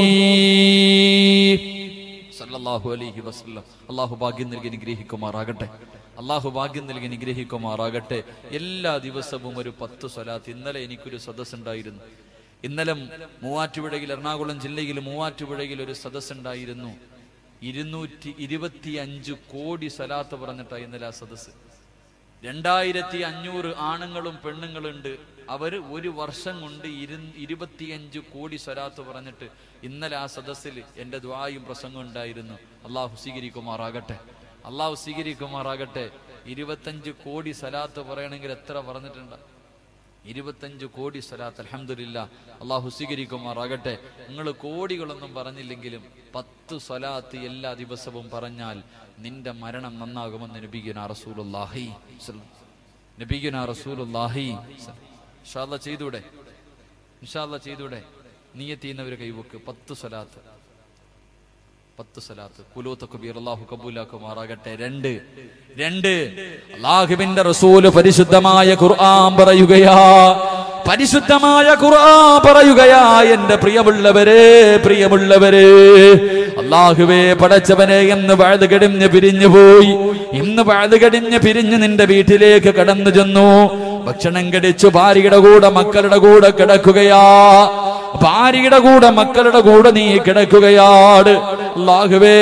സല്ലല്ലാഹു അലൈഹി വസല്ലം അള്ളാഹു ഭാഗ്യം നൽകി അനുഗ്രഹിക്കുമാറാകട്ടെ അള്ളാഹു ഭാഗ്യം നൽകി അനുഗ്രഹിക്കുമാറാകട്ടെ എല്ലാ ദിവസവും ഒരു പത്ത് സ്വലാത്ത് ഇന്നലെ എനിക്കൊരു സദസ് ഉണ്ടായിരുന്നു ഇന്നലെ മൂവാറ്റുപുഴയിൽ എറണാകുളം ജില്ലയിൽ മൂവാറ്റുപുഴയിൽ ഒരു സദസ് ഉണ്ടായിരുന്നു ഇരുന്നൂറ്റി ഇരുപത്തി അഞ്ച് കോടി സ്വലാത്ത് പറഞ്ഞിട്ടാണ് ഇന്നലെ ആ സദസ് രണ്ടായിരത്തി അഞ്ഞൂറ് ആണുങ്ങളും പെണ്ണുങ്ങളുണ്ട് അവര് ഒരു വർഷം കൊണ്ട് ഇരു ഇരുപത്തിയഞ്ച് കോടി സ്വരാത്ത് പറഞ്ഞിട്ട് ഇന്നലെ ആ സദസ്സിൽ എന്റെ ദ്വായും പ്രസംഗം ഉണ്ടായിരുന്നു അള്ളാഹു സ്വീകരിക്കുമാറാകട്ടെ അള്ളാഹു സ്വീകരിക്കുമാറാകട്ടെ ഇരുപത്തഞ്ച് കോടി സലാത്ത് പറയണമെങ്കിൽ എത്ര പറഞ്ഞിട്ടുണ്ട് ഇരുപത്തഞ്ച് കോടി സ്വലാത്ത് അലഹമില്ല അള്ളാഹു സ്വീകരിക്കുമാറാകട്ടെ നിങ്ങൾ കോടികളൊന്നും പറഞ്ഞില്ലെങ്കിലും പത്ത് സ്വലാത്ത് എല്ലാ ദിവസവും പറഞ്ഞാൽ നിന്റെ മരണം നന്നാകുമെന്ന് നബിഗുന റസൂലുല്ലാഹി നബിഗുന റസൂലുല്ലാഹി ഇൻഷാല്ല ചെയ്തൂടെ ഇൻഷാല്ല ചെയ്തൂടെ നീയത്തീന്നവര് കൈവക്ക് പത്ത് സ്വലാത്ത് പത്ത് സലാത്ത് കുലൂത്ത കബീർ അള്ളാഹു കബൂലാക്കുമാറാകട്ടെ രണ്ട് രണ്ട് അള്ളാഹുവിന്റെ റസൂല് പരിശുദ്ധമായ ഖുർആൻ പറയുകയാ പരിശുദ്ധമായ ഖുർആൻ പറയുകയാ എന്റെ പ്രിയമുള്ളവരെ പ്രിയമുള്ളവരെ അള്ളാഹുവേ പടച്ചവനെ എന്ന് വാഴ് കടിഞ്ഞ് പിരിഞ്ഞു പോയി ഇന്ന് വാഴ് കടിഞ്ഞ് പിരിഞ്ഞ് നിന്റെ വീട്ടിലേക്ക് കടന്നു ചെന്നു ഭക്ഷണം കടിച്ചു ഭാര്യയുടെ കൂടെ മക്കളുടെ കൂടെ കിടക്കുകയാ ഭാര്യയുടെ കൂടെ മക്കളുടെ കൂടെ നീ കിടക്കുകയാണ് അല്ലാഹുവേ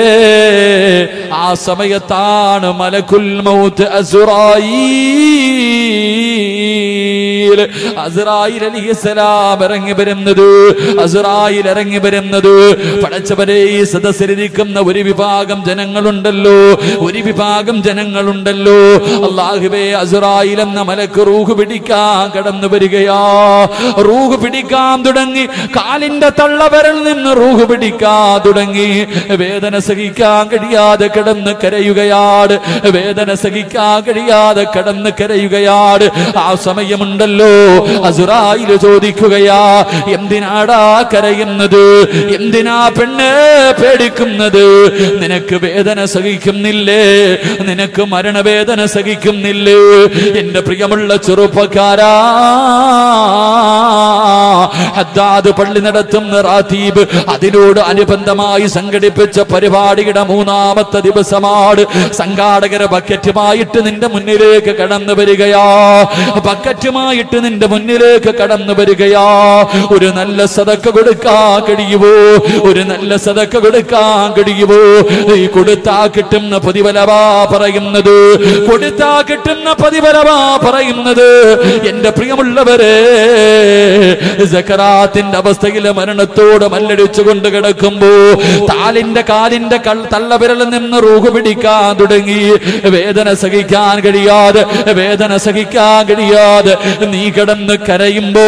ആ സമയത്താണ് മലക്കുൽ മൗത്ത് അസുറായീൽ അസുറായിൽ അലിഹിസലാം ഇറങ്ങി വരുന്നത് അസുറായിൽ ഇറങ്ങി വരുന്നത് പടച്ചവരെ ഈ സദസ്സിലിരിക്കുന്ന ഒരു വിഭാഗം ജനങ്ങളുണ്ടല്ലോ ഒരു വിഭാഗം ജനങ്ങളുണ്ടല്ലോ അള്ളാഹുവേ അസുറായിൽ എന്ന മലക്ക് റൂഹ് പിടിക്കാൻ കടന്നു വരികയാ റൂഹ് പിടിക്കാൻ തുടങ്ങി കാലിന്റെ തള്ളവരിൽ നിന്ന് റൂഹ് പിടിക്കാൻ തുടങ്ങി വേദന സഹിക്കാൻ കഴിയാതെ കിടന്ന് കരയുകയാണ് വേദന സഹിക്കാൻ കഴിയാതെ കിടന്ന് കരയുകയാണ് ആ സമയമുണ്ടല്ലോ അസുറായിൽ ചോദിക്കുകയാ എന്തിനാടാ കരയുന്നത് എന്തിനാ പെണ്ണ് പേടിക്കുന്നത് നിനക്ക് വേദന സഹിക്കുന്നില്ലേ നിനക്ക് മരണവേദന സഹിക്കുന്നില്ലേ എന്റെ പ്രിയമുള്ള ചെറുപ്പക്കാരാ ഹദ്ദാദ് പള്ളി നടത്തുന്ന റാത്തീബ് അതിനോട് അനുബന്ധമായി സംഘടിപ്പിച്ച പരിപാടിയുടെ മൂന്നാമത്തെ ദിവസമാണ് സംഘാടകരെ ബക്കറ്റുമായിട്ട് നിന്റെ മുന്നിലേക്ക് കടന്നു വരികയാ ബക്കറ്റുമായിട്ട് നിന്റെ മുന്നിലേക്ക് കടന്നു വരികയാ ഒരു നല്ല സതക്ക കൊടുക്കാൻ കഴിയുമോ ഒരു നല്ല സതക്ക കൊടുക്കാൻ കഴിയുമോ ഈ കൊടുത്താ കിട്ടുന്ന പ്രതിഫലവാ പറയുന്നത് കൊടുത്താ കിട്ടുന്ന പ്രതിഫലവാ പറയുന്നത് എന്റെ പ്രിയമുള്ളവരെ സക്കറാത്തിന്റെ അവസ്ഥയിൽ മരണത്തോട് മല്ലടിച്ചു കൊണ്ട് കിടക്കുമ്പോ താലിന്റെ കാലിന്റെ കൾ തള്ളവിരലിൽ നിന്ന് റൂഹ് പിടിക്കാൻ തുടങ്ങി വേദന സഹിക്കാൻ കഴിയാതെ വേദന സഹിക്കാൻ കഴിയാതെ നീ കിടന്ന് കരയുമ്പോ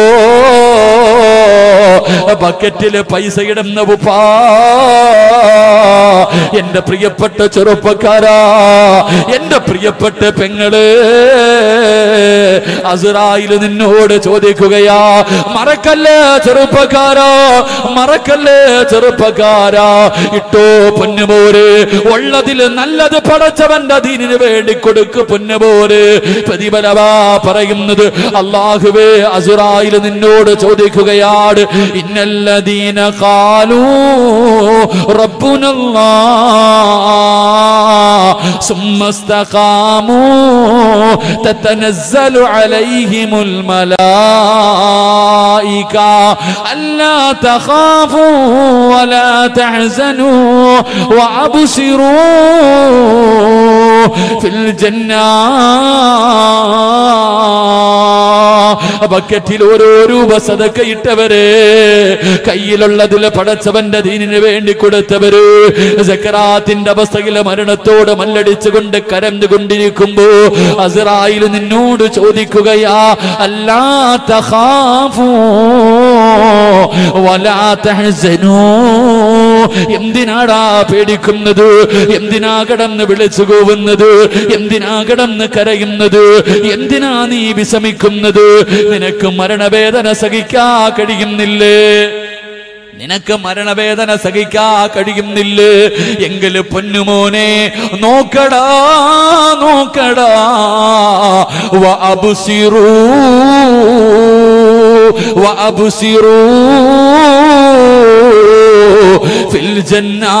ബക്കറ്റില് പൈസ ഇടുന്ന ഉപ്പാ എന്റെ പ്രിയപ്പെട്ട ചെറുപ്പക്കാരാ എന്റെ പ്രിയപ്പെട്ട പെങ്ങള് അസുറായില് നിന്നോട് ചോദിക്കുകയാ മറക്കല്ലേ ചെറുപ്പക്കാരാ മറക്കല്ലേ ചെറുപ്പക്കാരാ ഇട്ടോ പൊന്നുപോര് ഉള്ളതില് നല്ലത് പടച്ചവന്റെ ദീനിന് വേണ്ടി കൊടുക്ക് പൊന്നുപോര് പ്രതിഫലവാ പറയുന്നത് അള്ളാഹുവേ അസുറായില് നിന്നോട് ചോദിക്കുകയാണ് ഇന്നല്ലദീന കാലൂ റബ്ബുനല്ലാ ثم استقاموا تتنزل عليهم الملائكة ألا تخافوا ولا تحزنوا وأبشروا في الجنة ബക്കറ്റിൽ ഓരോ രൂപ സതക്ക ഇട്ടവര് കയ്യിലുള്ളതിൽ പടച്ചവന്റെ ദീനിന് വേണ്ടി കൊടുത്തവര് സക്കറാത്തിന്റെ അവസ്ഥയിൽ മരണത്തോട് മല്ലടിച്ചുകൊണ്ട് കരഞ്ഞുകൊണ്ടിരിക്കുമ്പോ അസറായിൽ നിന്നോട് ചോദിക്കുകയാ അല്ലാ തഖാഫൂ വലാ തഹ്സനൂ എന്തിനാടാ പേടിക്കുന്നത് എന്തിനാ കടന്ന് വിളിച്ചു പോവുന്നത് എന്തിനാ കടന്ന് കരയുന്നത് എന്തിനാ നീ വിഷമിക്കുന്നത് നിനക്ക് മരണവേദന സഹിക്കാ കഴിയുന്നില്ലേ നിനക്ക് മരണവേദന സഹിക്കാ കഴിയുന്നില്ലേ എങ്കിൽ പൊന്നുമോനെ നോക്കടാ നോക്കടാ വ അബുസിറൂ വ അബുസിറൂ ഫിൽ ജന്നാ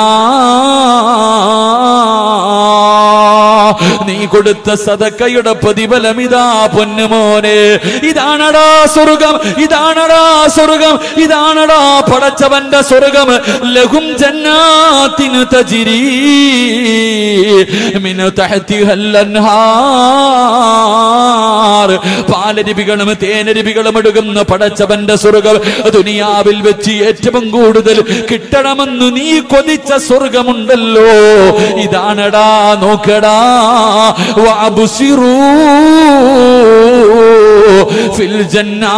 നീ കൊടുത്ത സദക്കയുടെ പ്രതിഫലം ഇതാ പൊന്നുമോനെ ഇതാണടാ സ്വർഗം ഇതാണടാ സ്വർഗം ഇതാണടാ പടച്ചവന്റെ സ്വർഗം ലഘും ജന്നാത്തിനു തജിരി മിനു തഹതിഹൽ അൻഹാർ പാലരുവികളും തേനരുവികളും എടുക്കുന്ന പടച്ചവന്റെ സ്വർഗം ദുനിയാവിൽ വെച്ച് ഏറ്റവും കൂടുതൽ കിട്ടണമെന്ന് നീ കൊതിച്ച സ്വർഗമുണ്ടല്ലോ ഇതാണടാ നോക്കടാ വഅബ്സിറൂ ഫിൽ ജന്നാ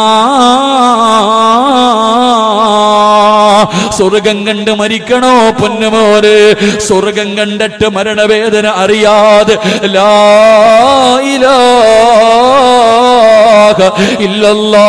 സ്വർഗം കണ്ട് മരിക്കണോ പൊന്നുമോര് സ്വർഗം കണ്ടിട്ട് മരണവേദന അറിയാതെ ലാ ഇലാഹ ഇല്ലല്ലാ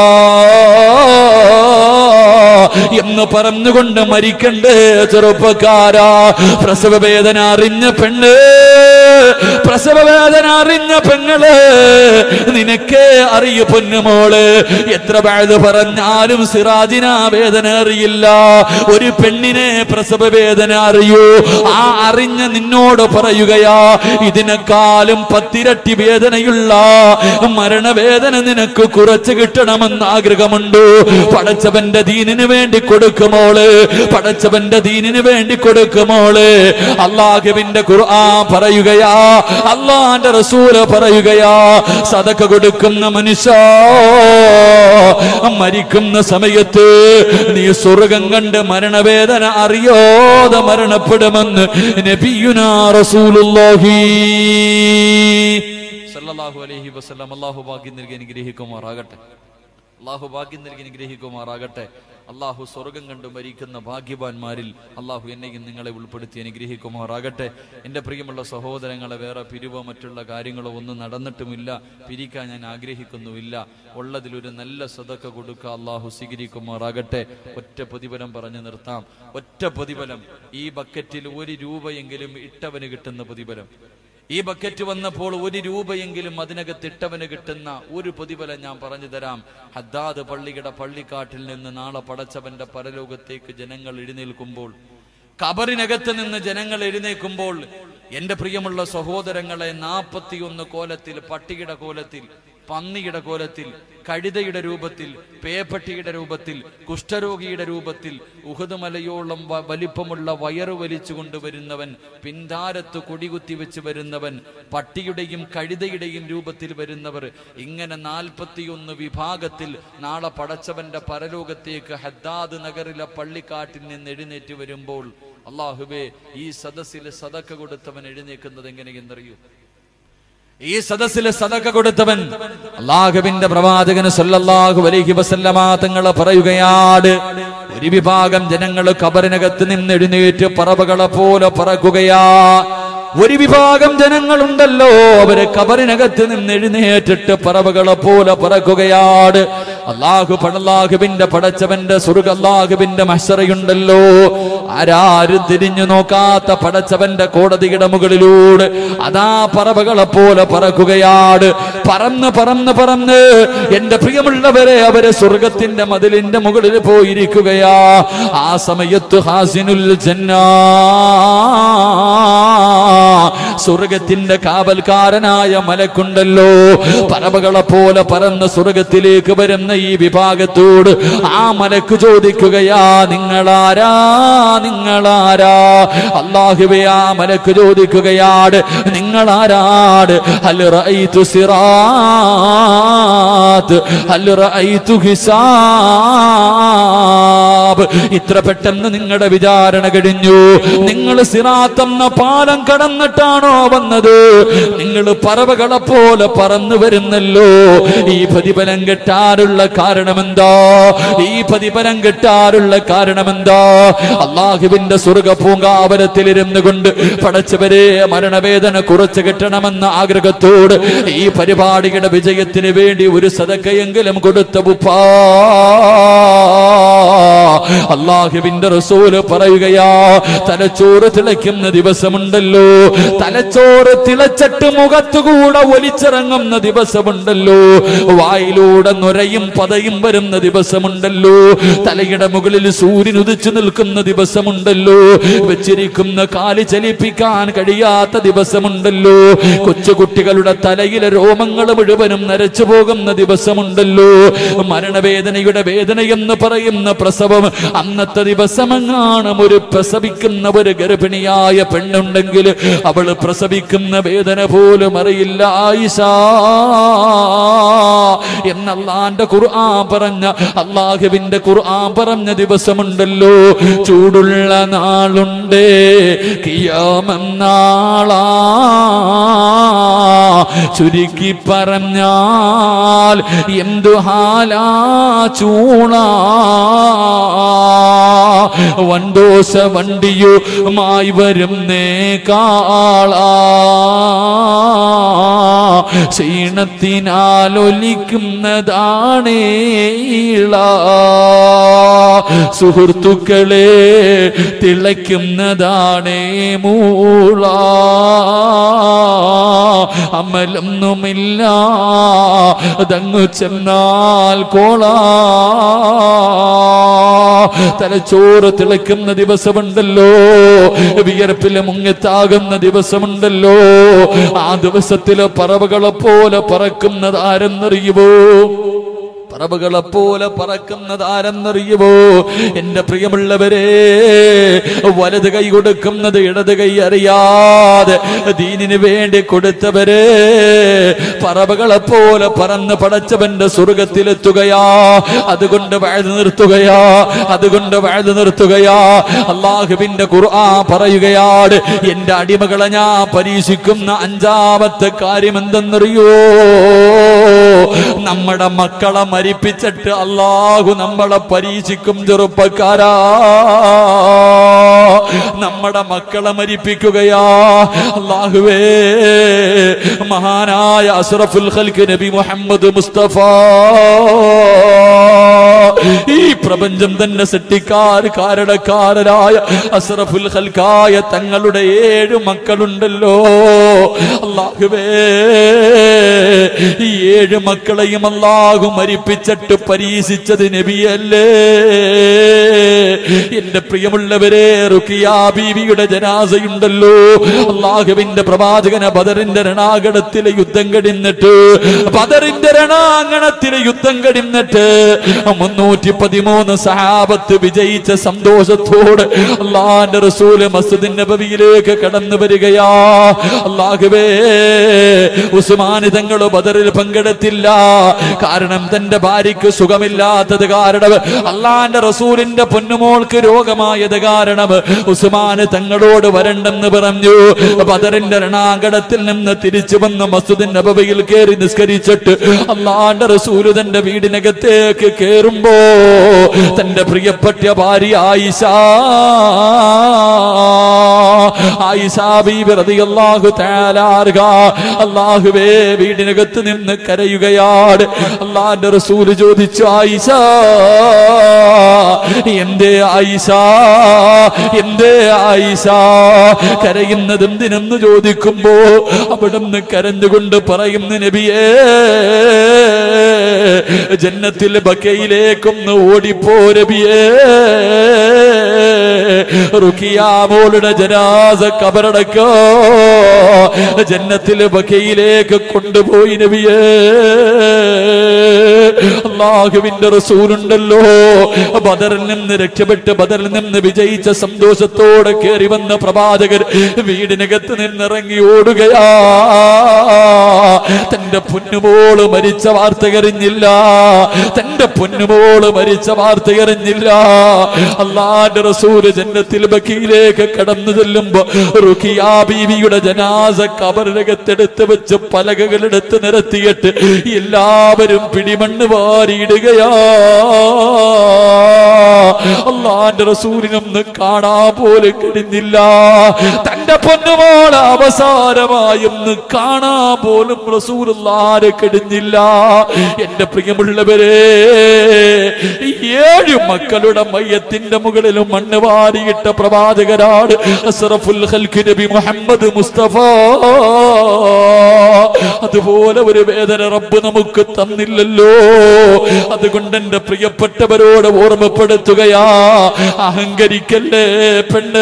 എന്ന് പറഞ്ഞുകൊണ്ട് മരിക്കണ്ടേ ചെറുപ്പക്കാരാ പ്രസവ വേദന അറിഞ്ഞ പെണ്ണ് പ്രസവ വേദന അറിഞ്ഞ പെങ്ങള് നിനക്കേ അറിയു പൊന്നുമോള് എത്ര വഴുത് പറഞ്ഞാലും സിറാജിന വേദന അറിയില്ല ഒരു പെണ്ണിനെ പ്രസവ വേദന അറിയൂ ആ അറിഞ്ഞ നിന്നോട് പറയുകയാ ഇതിനേക്കാളും പത്തിരട്ടി വേദനയുള്ള മരണവേദന നിനക്ക് കുറച്ച് കിട്ടണമെന്ന് ആഗ്രഹമുണ്ട് പടച്ചവന്റെ ദീനിന് വേണ്ടി കൊടുക്കുമോള് പടച്ചവന്റെ ദീനിന് വേണ്ടി കൊടുക്കുമോള് അള്ളാഹുവിന്റെ ഖുർആൻ പറയുകയാ അള്ളാന്റെ റസൂല് പറയുകയാ സദക്ക കൊടുക്കുന്ന മനുഷ്യ മരിക്കുന്ന സമയത്ത് നീ സ്വർഗം കണ്ട് മരണവേദന അറിയാതെ മരണപ്പെടുമെന്ന് നബിയുനാ റസൂലുള്ളാഹി സല്ലല്ലാഹു അലൈഹി വസല്ലം അല്ലാഹു ഭാഗ്യം നൽകി അനുഗ്രഹിക്കുമാറാകട്ടെ അള്ളാഹു ഭാഗ്യം നൽകി അനുഗ്രഹിക്കുമാറാകട്ടെ അള്ളാഹു സ്വർഗം കണ്ടു മരിക്കുന്ന ഭാഗ്യവാന്മാരിൽ അള്ളാഹു എന്നെയും നിങ്ങളെ ഉൾപ്പെടുത്തി അനുഗ്രഹിക്കുമാറാകട്ടെ എൻ്റെ പ്രിയമുള്ള സഹോദരങ്ങളെ വേറെ പിരിവോ മറ്റുള്ള കാര്യങ്ങളോ ഒന്നും നടന്നിട്ടുമില്ല പിരിക്കാൻ ഞാൻ ആഗ്രഹിക്കുന്നുമില്ല ഉള്ളതിലൊരു നല്ല സദക്ക കൊടുക്കുക അള്ളാഹു സ്വീകരിക്കുമാറാകട്ടെ ഒറ്റ പ്രതിഫലം പറഞ്ഞു നിർത്താം ഒറ്റ പ്രതിഫലം ഈ ബക്കറ്റിൽ ഒരു രൂപയെങ്കിലും ഇട്ടവന് കിട്ടുന്ന പ്രതിഫലം ഈ ബക്കറ്റ് വന്നപ്പോൾ ഒരു രൂപയെങ്കിലും അതിനകത്ത് ഇട്ടവന് കിട്ടുന്ന ഒരു പ്രതിഫലം ഞാൻ പറഞ്ഞു തരാം ഹദ്ദാദ് പള്ളിയുടെ പള്ളിക്കാട്ടിൽ നിന്ന് നാളെ പടച്ചവന്റെ പരലോകത്തേക്ക് ജനങ്ങൾ എഴുന്നേൽക്കുമ്പോൾ കബറിനകത്ത് നിന്ന് ജനങ്ങൾ എഴുന്നേൽക്കുമ്പോൾ എന്റെ പ്രിയമുള്ള സഹോദരങ്ങളെ നാൽപ്പത്തിയൊന്ന് കോലത്തിൽ പട്ടിയുടെ കോലത്തിൽ പന്നിയുടെ കോലത്തിൽ കഴുതയുടെ രൂപത്തിൽ പേപ്പട്ടിയുടെ രൂപത്തിൽ കുഷ്ഠരോഗിയുടെ രൂപത്തിൽ ഉഹദ് മലയോളം വ- വലിപ്പമുള്ള വയറ് വലിച്ചു കൊണ്ടുവരുന്നവൻ പിന്താരത്ത് കൊടികുത്തി വെച്ച് വരുന്നവൻ പട്ടിയുടെയും കഴുതയുടെയും രൂപത്തിൽ വരുന്നവർ ഇങ്ങനെ നാൽപ്പത്തിയൊന്ന് വിഭാഗത്തിൽ നാളെ പടച്ചവന്റെ പരലോകത്തേക്ക് ഹദ്ദാദ് നഗറിലെ പള്ളിക്കാട്ടിൽ നിന്ന് എഴുന്നേറ്റ് വരുമ്പോൾ അള്ളാഹുബേ ഈ സദസ്സിൽ സദക്ക കൊടുത്തവൻ എഴുന്നേക്കുന്നത് എങ്ങനെയെന്നറിയൂ ഈ സദസ്സിലെ സദക്ക കൊടുത്തവൻ അള്ളാഹുവിന്റെ പ്രവാചകന് സല്ലല്ലാഹു അലൈഹി വസല്ലമ തങ്ങളെ പറയുകയാണ് ഒരു വിഭാഗം ജനങ്ങൾ കബറിനകത്ത് നിന്ന് എഴുന്നേറ്റ് പറവകളെ പോലെ പറക്കുകയാ ഒരു വിഭാഗം ജനങ്ങളുണ്ടല്ലോ അവര് കബറിനകത്ത് നിന്ന് എഴുന്നേറ്റിട്ട് പറവകളെ പോലെ പറക്കുകയാണ് അള്ളാഹു പടലാഹുബിന്റെ പടച്ചവന്റെ സ്വർഗ അള്ളാഹുബിന്റെ മഷറയുണ്ടല്ലോ ആരാരും തിരിഞ്ഞു നോക്കാത്ത പടച്ചവന്റെ കോടതിയുടെ മുകളിലൂടെ അതാ പറവകളെ പോലെ പറക്കുകയാണ് പറന്ന് പറന്ന് പറന്ന് എന്റെ പ്രിയമുള്ളവരെ അവര് സ്വർഗത്തിന്റെ മതിലിന്റെ മുകളിൽ പോയിരിക്കുകയാ ആ സമയത്ത് ഹാസിനുൽ ജന്നാ സ്വർഗത്തിന്റെ കാവൽക്കാരനായ മലക്കുണ്ടല്ലോ പറവകളെ പോലെ പറന്ന് സ്വർഗത്തിലേക്ക് വരുന്ന ഈ വിഭാഗത്തോട് ആ മലക്ക് ചോദിക്കുകയാ നിങ്ങളാരാ നിങ്ങളാരാ അള്ളാഹുവേ ആ മലക്ക് ചോദിക്കുകയാണ് നിങ്ങളാരാട് ഹൽ റഅയ്തു സിറാത്ത് ഹൽ റഅയ്തു ഹിസാബ് ഇത്ര പെട്ടെന്ന് നിങ്ങളുടെ വിചാരണ കഴിഞ്ഞു നിങ്ങൾ സിറാത്ത് എന്ന പാലം കടന്നിട്ടാണോ വന്നത് നിങ്ങൾ പറവകളെ പോലെ പറന്നു വരുന്നല്ലോ ഈ പ്രതിഫലം കിട്ടാനുള്ള കാരണമെന്താ ഈ പ്രതിഫലം കിട്ടാനുള്ള കാരണമെന്താ അള്ളാഹുവിന്റെ സ്വർഗ പൂങ്കാവരത്തിൽ ഇരുന്നു കൊണ്ട് പടച്ചവരെ മരണവേദന കുറച്ച് കിട്ടണമെന്ന ആഗ്രഹത്തോട് ഈ പരിപാടിയുടെ വിജയത്തിന് വേണ്ടി ഒരു സദക്കയെങ്കിലും കൊടുത്ത ഉപ്പാ അള്ളാഹുവിന്റെ റസൂല് പറയുകയാ തലച്ചോറ് തിളയ്ക്കുന്ന ദിവസമുണ്ടല്ലോ തലച്ചോറ് തിളച്ചിട്ട് മുഖത്തുകൂടെ ഒലിച്ചിറങ്ങുന്ന ദിവസമുണ്ടല്ലോ വായിലൂടെ നുരയും പതയും വരുന്ന ദിവസമുണ്ടല്ലോ തലയുടെ മുകളിൽ സൂര്യൻ ഉദിച്ചു നിൽക്കുന്ന ദിവസമുണ്ടല്ലോ വെച്ചിരിക്കുന്ന കാല് ചലിപ്പിക്കാൻ കഴിയാത്ത ദിവസമുണ്ടല്ലോ കൊച്ചുകുട്ടികളുടെ തലയിലെ രോമങ്ങൾ മുഴുവനും നരച്ചു പോകുന്ന ദിവസമുണ്ടല്ലോ മരണവേദനയുടെ വേദന എന്ന് പറയുന്ന പ്രസവം അന്നത്തെ ദിവസമെങ്ങാണ് ഒരു പ്രസവിക്കുന്ന ഒരു ഗർഭിണിയായ പെണ്ണുണ്ടെങ്കിൽ അവൾ പ്രസവിക്കുന്ന വേദന പോലും അറിയില്ല ആയിഷ എന്നല്ലാന്റെ ഖുർആൻ പറഞ്ഞ അള്ളാഹുവിന്റെ ഖുർആൻ പറഞ്ഞ ദിവസമുണ്ടല്ലോ ചൂടുള്ള നാളുണ്ട് കിയാമെന്നാളാ ചുരുക്കി പറഞ്ഞാൽ എന്തു ഹാലാ ചൂണാ വണ്ടോസ വണ്ടിയുമായി വരുന്നേ കാളാ ക്ഷീണത്തിനാലൊലിക്കുന്നതാണേ സുഹൃത്തുക്കളെ തിളയ്ക്കുന്നതാണേ മൂള അമലൊന്നുമില്ല അതങ്ങു ചെന്നാൽ കോളാ തലച്ചോറ് തിളയ്ക്കുന്ന ദിവസമുണ്ടല്ലോ വിയർപ്പില് മുങ്ങിത്താകുന്ന ദിവസമുണ്ടല്ലോ ആ ദിവസത്തില് പറവകളെ പോലെ പറക്കുന്നത് ആരെന്നറിയുമോ പറവുകളെ പോലെ പറക്കുന്നത് ആരെന്നറിയുമോ എന്റെ പ്രിയമുള്ളവരെ വലത് കൈ കൊടുക്കുന്നത് ഇടത് കൈ അറിയാതെ ദീനിന് വേണ്ടി കൊടുത്തവരെ പറവുകളെ പോലെ പറന്ന് പടച്ചവന്റെ സ്വർഗത്തിലെത്തുകയാ അതുകൊണ്ട് വഴുതു നിർത്തുകയാ അതുകൊണ്ട് വഴുതു നിർത്തുകയാ അള്ളാഹുവിന്റെ ഖുർആ പറയുകയാണ് എന്റെ അടിമകളെ ഞാൻ പരീക്ഷിക്കുന്ന അഞ്ചാമത്തെ കാര്യം എന്തെന്നറിയോ നമ്മുടെ മക്കളെ മരിപ്പിച്ചിട്ട് അള്ളാഹു നമ്മളെ പരീക്ഷിക്കും ചെറുപ്പക്കാരാ നമ്മുടെ മക്കളെ മരിപ്പിക്കുകയാ അള്ളാഹുവേ മഹാനായ അസ്റഫുൽ ഖൽക്ക് നബി മുഹമ്മദ് മുസ്തഫ ഈ പ്രപഞ്ചം തന്നെ സൃഷ്ടിക്കാർ കാരണക്കാരനായ അസ്റഫുൽ ഖൽക്കായ തങ്ങളുടെ ഏഴ് മക്കളുണ്ടല്ലോ അള്ളാഹുവേ ഈ ഏഴ് മക്കളെയും അല്ലാഹു മരിപ്പിച്ചിട്ട് പരീക്ഷിച്ചത് നബിയല്ലേ എന്റെ പ്രിയമുള്ളവരെ റുക്കിയ ബീവിയുടെ ജനാസയുണ്ടല്ലോ അള്ളാഹുവിന്റെ പ്രവാചകന ബദറിന്റെ രണാകണത്തിലെ യുദ്ധം കടിന്നിട്ട് ബദറിന്റെ രണാങ്കണത്തിലെ യുദ്ധം കടിന്നിട്ട് മുന്നൂറ്റി പതിമൂന്ന് സഹാബത്ത് വിജയിച്ച സന്തോഷത്തോട് അള്ളാന്റെ റസൂല് മസ്ജിദ് നബവിയിലേക്ക് കടന്നു വരികയാ അള്ളാഹുവേ ഉസ്മാനി തങ്ങൾ ബദറിൽ പങ്കെടുത്തില്ല കാരണം തന്റെ ഭാര്യയ്ക്ക് സുഖമില്ലാത്തത് കാരണം അള്ളാന്റെ റസൂലിന്റെ പൊന്നുമോൾക്ക് രോഗമായത് കാരണം ഉസ്മാന് തങ്ങളോട് വരണ്ടെന്ന് പറഞ്ഞു ബദറിന്റെ രണാങ്കണത്തിൽ നിന്ന് തിരിച്ചു വന്ന് മസ്ജിദ് നബവിയിൽ കയറി നിസ്കരിച്ചിട്ട് അള്ളാന്റെ റസൂല് തന്റെ വീടിനകത്തേക്ക് കേറുമ്പോ തന്റെ പ്രിയപ്പെട്ട ഭാര്യ ആയിഷ ആയിഷ ബീബി റളിയല്ലാഹു തആല അൻഹ അല്ലാഹുവേ വീടിനകത്ത് നിന്ന് കരയുകയാണ് അള്ളാന്റെ റസൂല് ചോദിച്ചു ആയിഷ എന്തേ ആയിഷ എന്തേ ആയിഷ കരയുന്നത് എന്തിനെന്ന് ചോദിക്കുമ്പോ അവിടുന്ന് കരഞ്ഞുകൊണ്ട് പറയുന്നു നബിയേ ജന്നത്തിൽ ബക്കയിലേക്കൊന്ന് ഓടിപ്പോ നബിയേ റുക്കിയാമോളുടെ ജനാസ കബറടക്കോ ജന്നത്തിൽ ബക്കയിലേക്ക് കൊണ്ടുപോയി നബിയേ അള്ളാഹുവിന്റെ റസൂലുണ്ടല്ലോ ബദറിൽ നിന്ന് രക്ഷപ്പെട്ട് ബദറിൽ നിന്ന് വിജയിച്ച സന്തോഷത്തോടെ കയറി വന്ന പ്രവാചകർ വീടിനകത്ത് നിന്നിറങ്ങി ഓടുകയാ തന്റെ പൊന്നുമോള് മരിച്ച വാർത്ത കറിഞ്ഞില്ല തന്റെ പൊന്നുമോള് മരിച്ച വാർത്ത കറിഞ്ഞില്ല അള്ളാന്റെ റസൂല് ജന്നത്തിൽ ബക്കിയിലേക്ക് കടന്നു ചെല്ലുമ്പോ റുഖിയാ ബീവിയുടെ ജനാസ കബറിനകത്തെടുത്ത് വെച്ച് പലകകളെടുത്ത് നിരത്തിയിട്ട് എല്ലാവരും പിടിമണ്ണ് വാരിയിടുകയാ അള്ളാന്റെ റസൂലിനൊന്ന് കാണാൻ പോലും കഴിഞ്ഞില്ല തന്റെ പൊന്നുമോൾ അവസാനമായി ഒന്ന് കാണാൻ പോലും റസൂലുള്ളാരെ കഴിഞ്ഞില്ല എന്റെ പ്രിയമുള്ളവരെ ഈ ഏഴ് മക്കളുടെ മയ്യത്തിന്റെ മുകളിലും മണ്ണ് വാരിയിട്ട പ്രവാചകരാണ് അസ്റഫുൽ ഖൽഖ് നബി മുഹമ്മദ് മുസ്തഫ അതുപോലെ ഒരു വേദന റബ്ബ് നമുക്ക് തന്നില്ലല്ലോ അതുകൊണ്ട് എന്റെ പ്രിയപ്പെട്ടവരോട് ഓർമ്മപ്പെടുത്തുകയാ അഹങ്കരിക്കല്ലേ പെണ്ണ്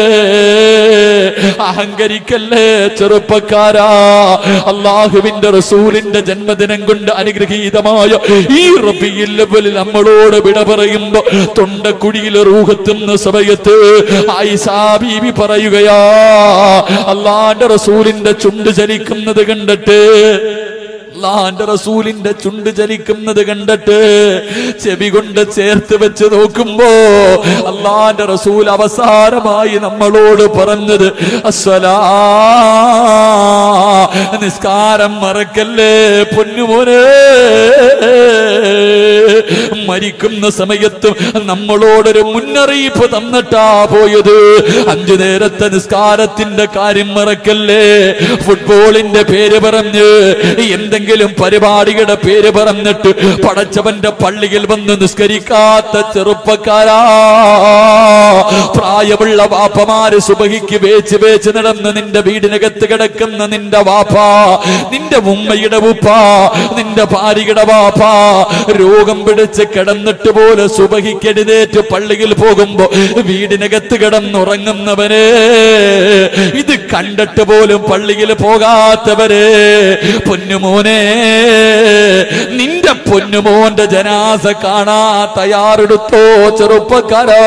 അഹങ്കരിക്കല്ലേ ചെറുപ്പക്കാരാ അള്ളാഹുവിന്റെ റസൂലിന്റെ ജന്മദിനം കൊണ്ട് അനുഗ്രഹീതമായ ഈ റബിയിൽ ലെവലിൽ നമ്മളോട് വിട പറയുമ്പോ തൊണ്ടക്കുഴിയിൽ റൂഹത്തുന്ന സമയത്ത് ആയിഷാ ബീവി പറയുകയാ അള്ളാന്റെ റസൂലിന്റെ ചുണ്ട് ചലിക്കുന്നത് കണ്ടിട്ട് അള്ളാന്റെ റസൂലിന്റെ ചുണ്ട് ചലിക്കുന്നത് കണ്ടിട്ട് ചെവി കൊണ്ട് ചേർത്ത് വെച്ച് നോക്കുമ്പോ അള്ളാന്റെ റസൂൽ അവസാനമായി നമ്മളോട് പറഞ്ഞത് അസ്വലാ നിസ്കാരം മറക്കല്ലേ പൊന്നുമോനെ മരിക്കുന്ന സമയത്തും നമ്മളോടൊരു മുന്നറിയിപ്പ് തന്നിട്ടാ പോയത് അഞ്ചു നേരത്തെ നിസ്കാരത്തിന്റെ കാര്യം മറക്കല്ലേ ഫുട്ബോളിന്റെ പേര് പറഞ്ഞ് എന്തെങ്കിലും പരിപാടിയുടെ പേര് പറഞ്ഞിട്ട് പടച്ചവന്റെ പള്ളിയിൽ വന്ന് നിസ്കരിക്കാത്ത ചെറുപ്പക്കാരാ പ്രായമുള്ള വാപ്പമാര് സുബഹിക്ക് വേച്ച് വേച്ച് നടന്ന് നിന്റെ വീടിനകത്ത് കിടക്കുന്ന നിന്റെ വാപ്പ നിന്റെ ഉമ്മയുടെ ഉപ്പ നിന്റെ ഭാര്യയുടെ വാപ്പ രോഗം പിടിച്ച് കിടന്നിട്ട് പോലെ സുബഹിക്കെഴുന്നേറ്റ് പള്ളിയിൽ പോകുമ്പോ വീടിനകത്ത് കിടന്നുറങ്ങുന്നവനെ ഇത് കണ്ടിട്ട് പോലും പള്ളിയിൽ പോകാത്തവരെ പൊന്നുമോനെ നിന്റെ പൊന്നുമോന്റെ ജനാസ കാണാ തയ്യാറെടുത്തോ ചെറുപ്പക്കാരോ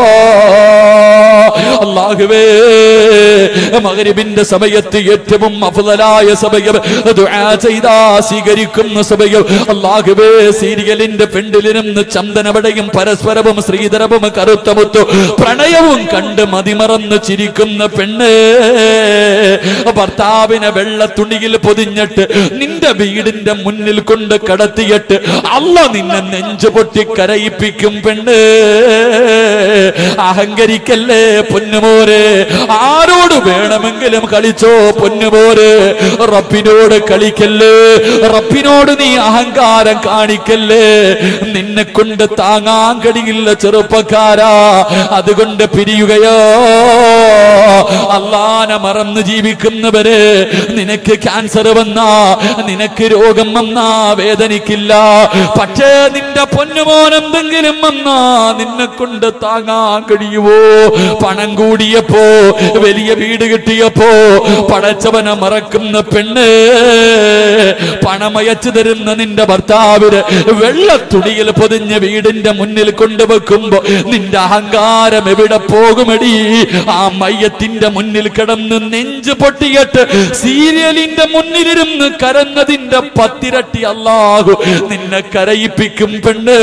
അള്ളാഹുവേ മകരിബിന്റെ സമയത്ത് ഏറ്റവും അഫുതലായ സമയം ദുആ ചെയ്താ സ്വീകരിക്കുന്ന സമയം അള്ളാഹുവേ സീരിയലിന്റെ പെണ്ടിലിരുന്ന് ചന്ദനവടയും പരസ്പരവും ശ്രീധരവും കറുത്തമുത്തു പ്രണയവും കണ്ട് മതിമറന്ന് ചിരിക്കുന്ന പെണ്ണ് ഭർത്താവിനെ വെള്ള തുണിയിൽ പൊതിഞ്ഞിട്ട് നിന്റെ വീടിന്റെ മുന്നിൽ കൊണ്ട് കടത്തിയിട്ട് അല്ല നിന്നെ നെഞ്ചു പൊട്ടി കരയിപ്പിക്കും പെണ്ണ് അഹങ്കരിക്കല്ലേ പൊന്നുമോരെ ആരോട് വേണമെങ്കിലും കളിച്ചോ പൊന്നുമോര് റബ്ബിനോട് കളിക്കല്ലേ റബ്ബിനോട് നീ അഹങ്കാരം കാണിക്കല്ലേ നിന്നെ കൊണ്ട് താങ്ങാൻ കഴിയില്ല ചെറുപ്പക്കാരാ അതുകൊണ്ട് പിരിയുകയോ അള്ളാനെ മറന്ന് ജീവിക്കുന്നവര് നിനക്ക് ക്യാൻസർ വന്നാ നിനക്ക് രോഗം വന്നാ വേദനിക്കില്ല പക്ഷേ നിന്റെ പൊന്നുമോൻ എന്തെങ്കിലും വന്നാ നിന്നെ കൊണ്ട് താങ്ങാൻ കഴിയുവോ പണം കൂടിയപ്പോ വലിയ വീട് കിട്ടിയപ്പോ പടച്ചവനെ മറക്കുന്ന പെണ്ണ് പണമയച്ചു തരുന്ന നിന്റെ ഭർത്താവിന് വെള്ളത്തുണിയിൽ പൊതിഞ്ഞ വീടിന്റെ മുന്നിൽ കൊണ്ടുവെക്കുമ്പോ നിന്റെ അഹങ്കാരം എവിടെ പോകുമടി ആ മയ്യത്തിന്റെ മുന്നിൽ കിടന്ന് നെഞ്ച് പൊട്ടിയിട്ട് സീരിയലിന്റെ മുന്നിലിരുന്ന് കരഞ്ഞതിന്റെ പത്തിരട്ടി അല്ലാഹു നിന്നെ കരയിപ്പിക്കും പെണ്ണ്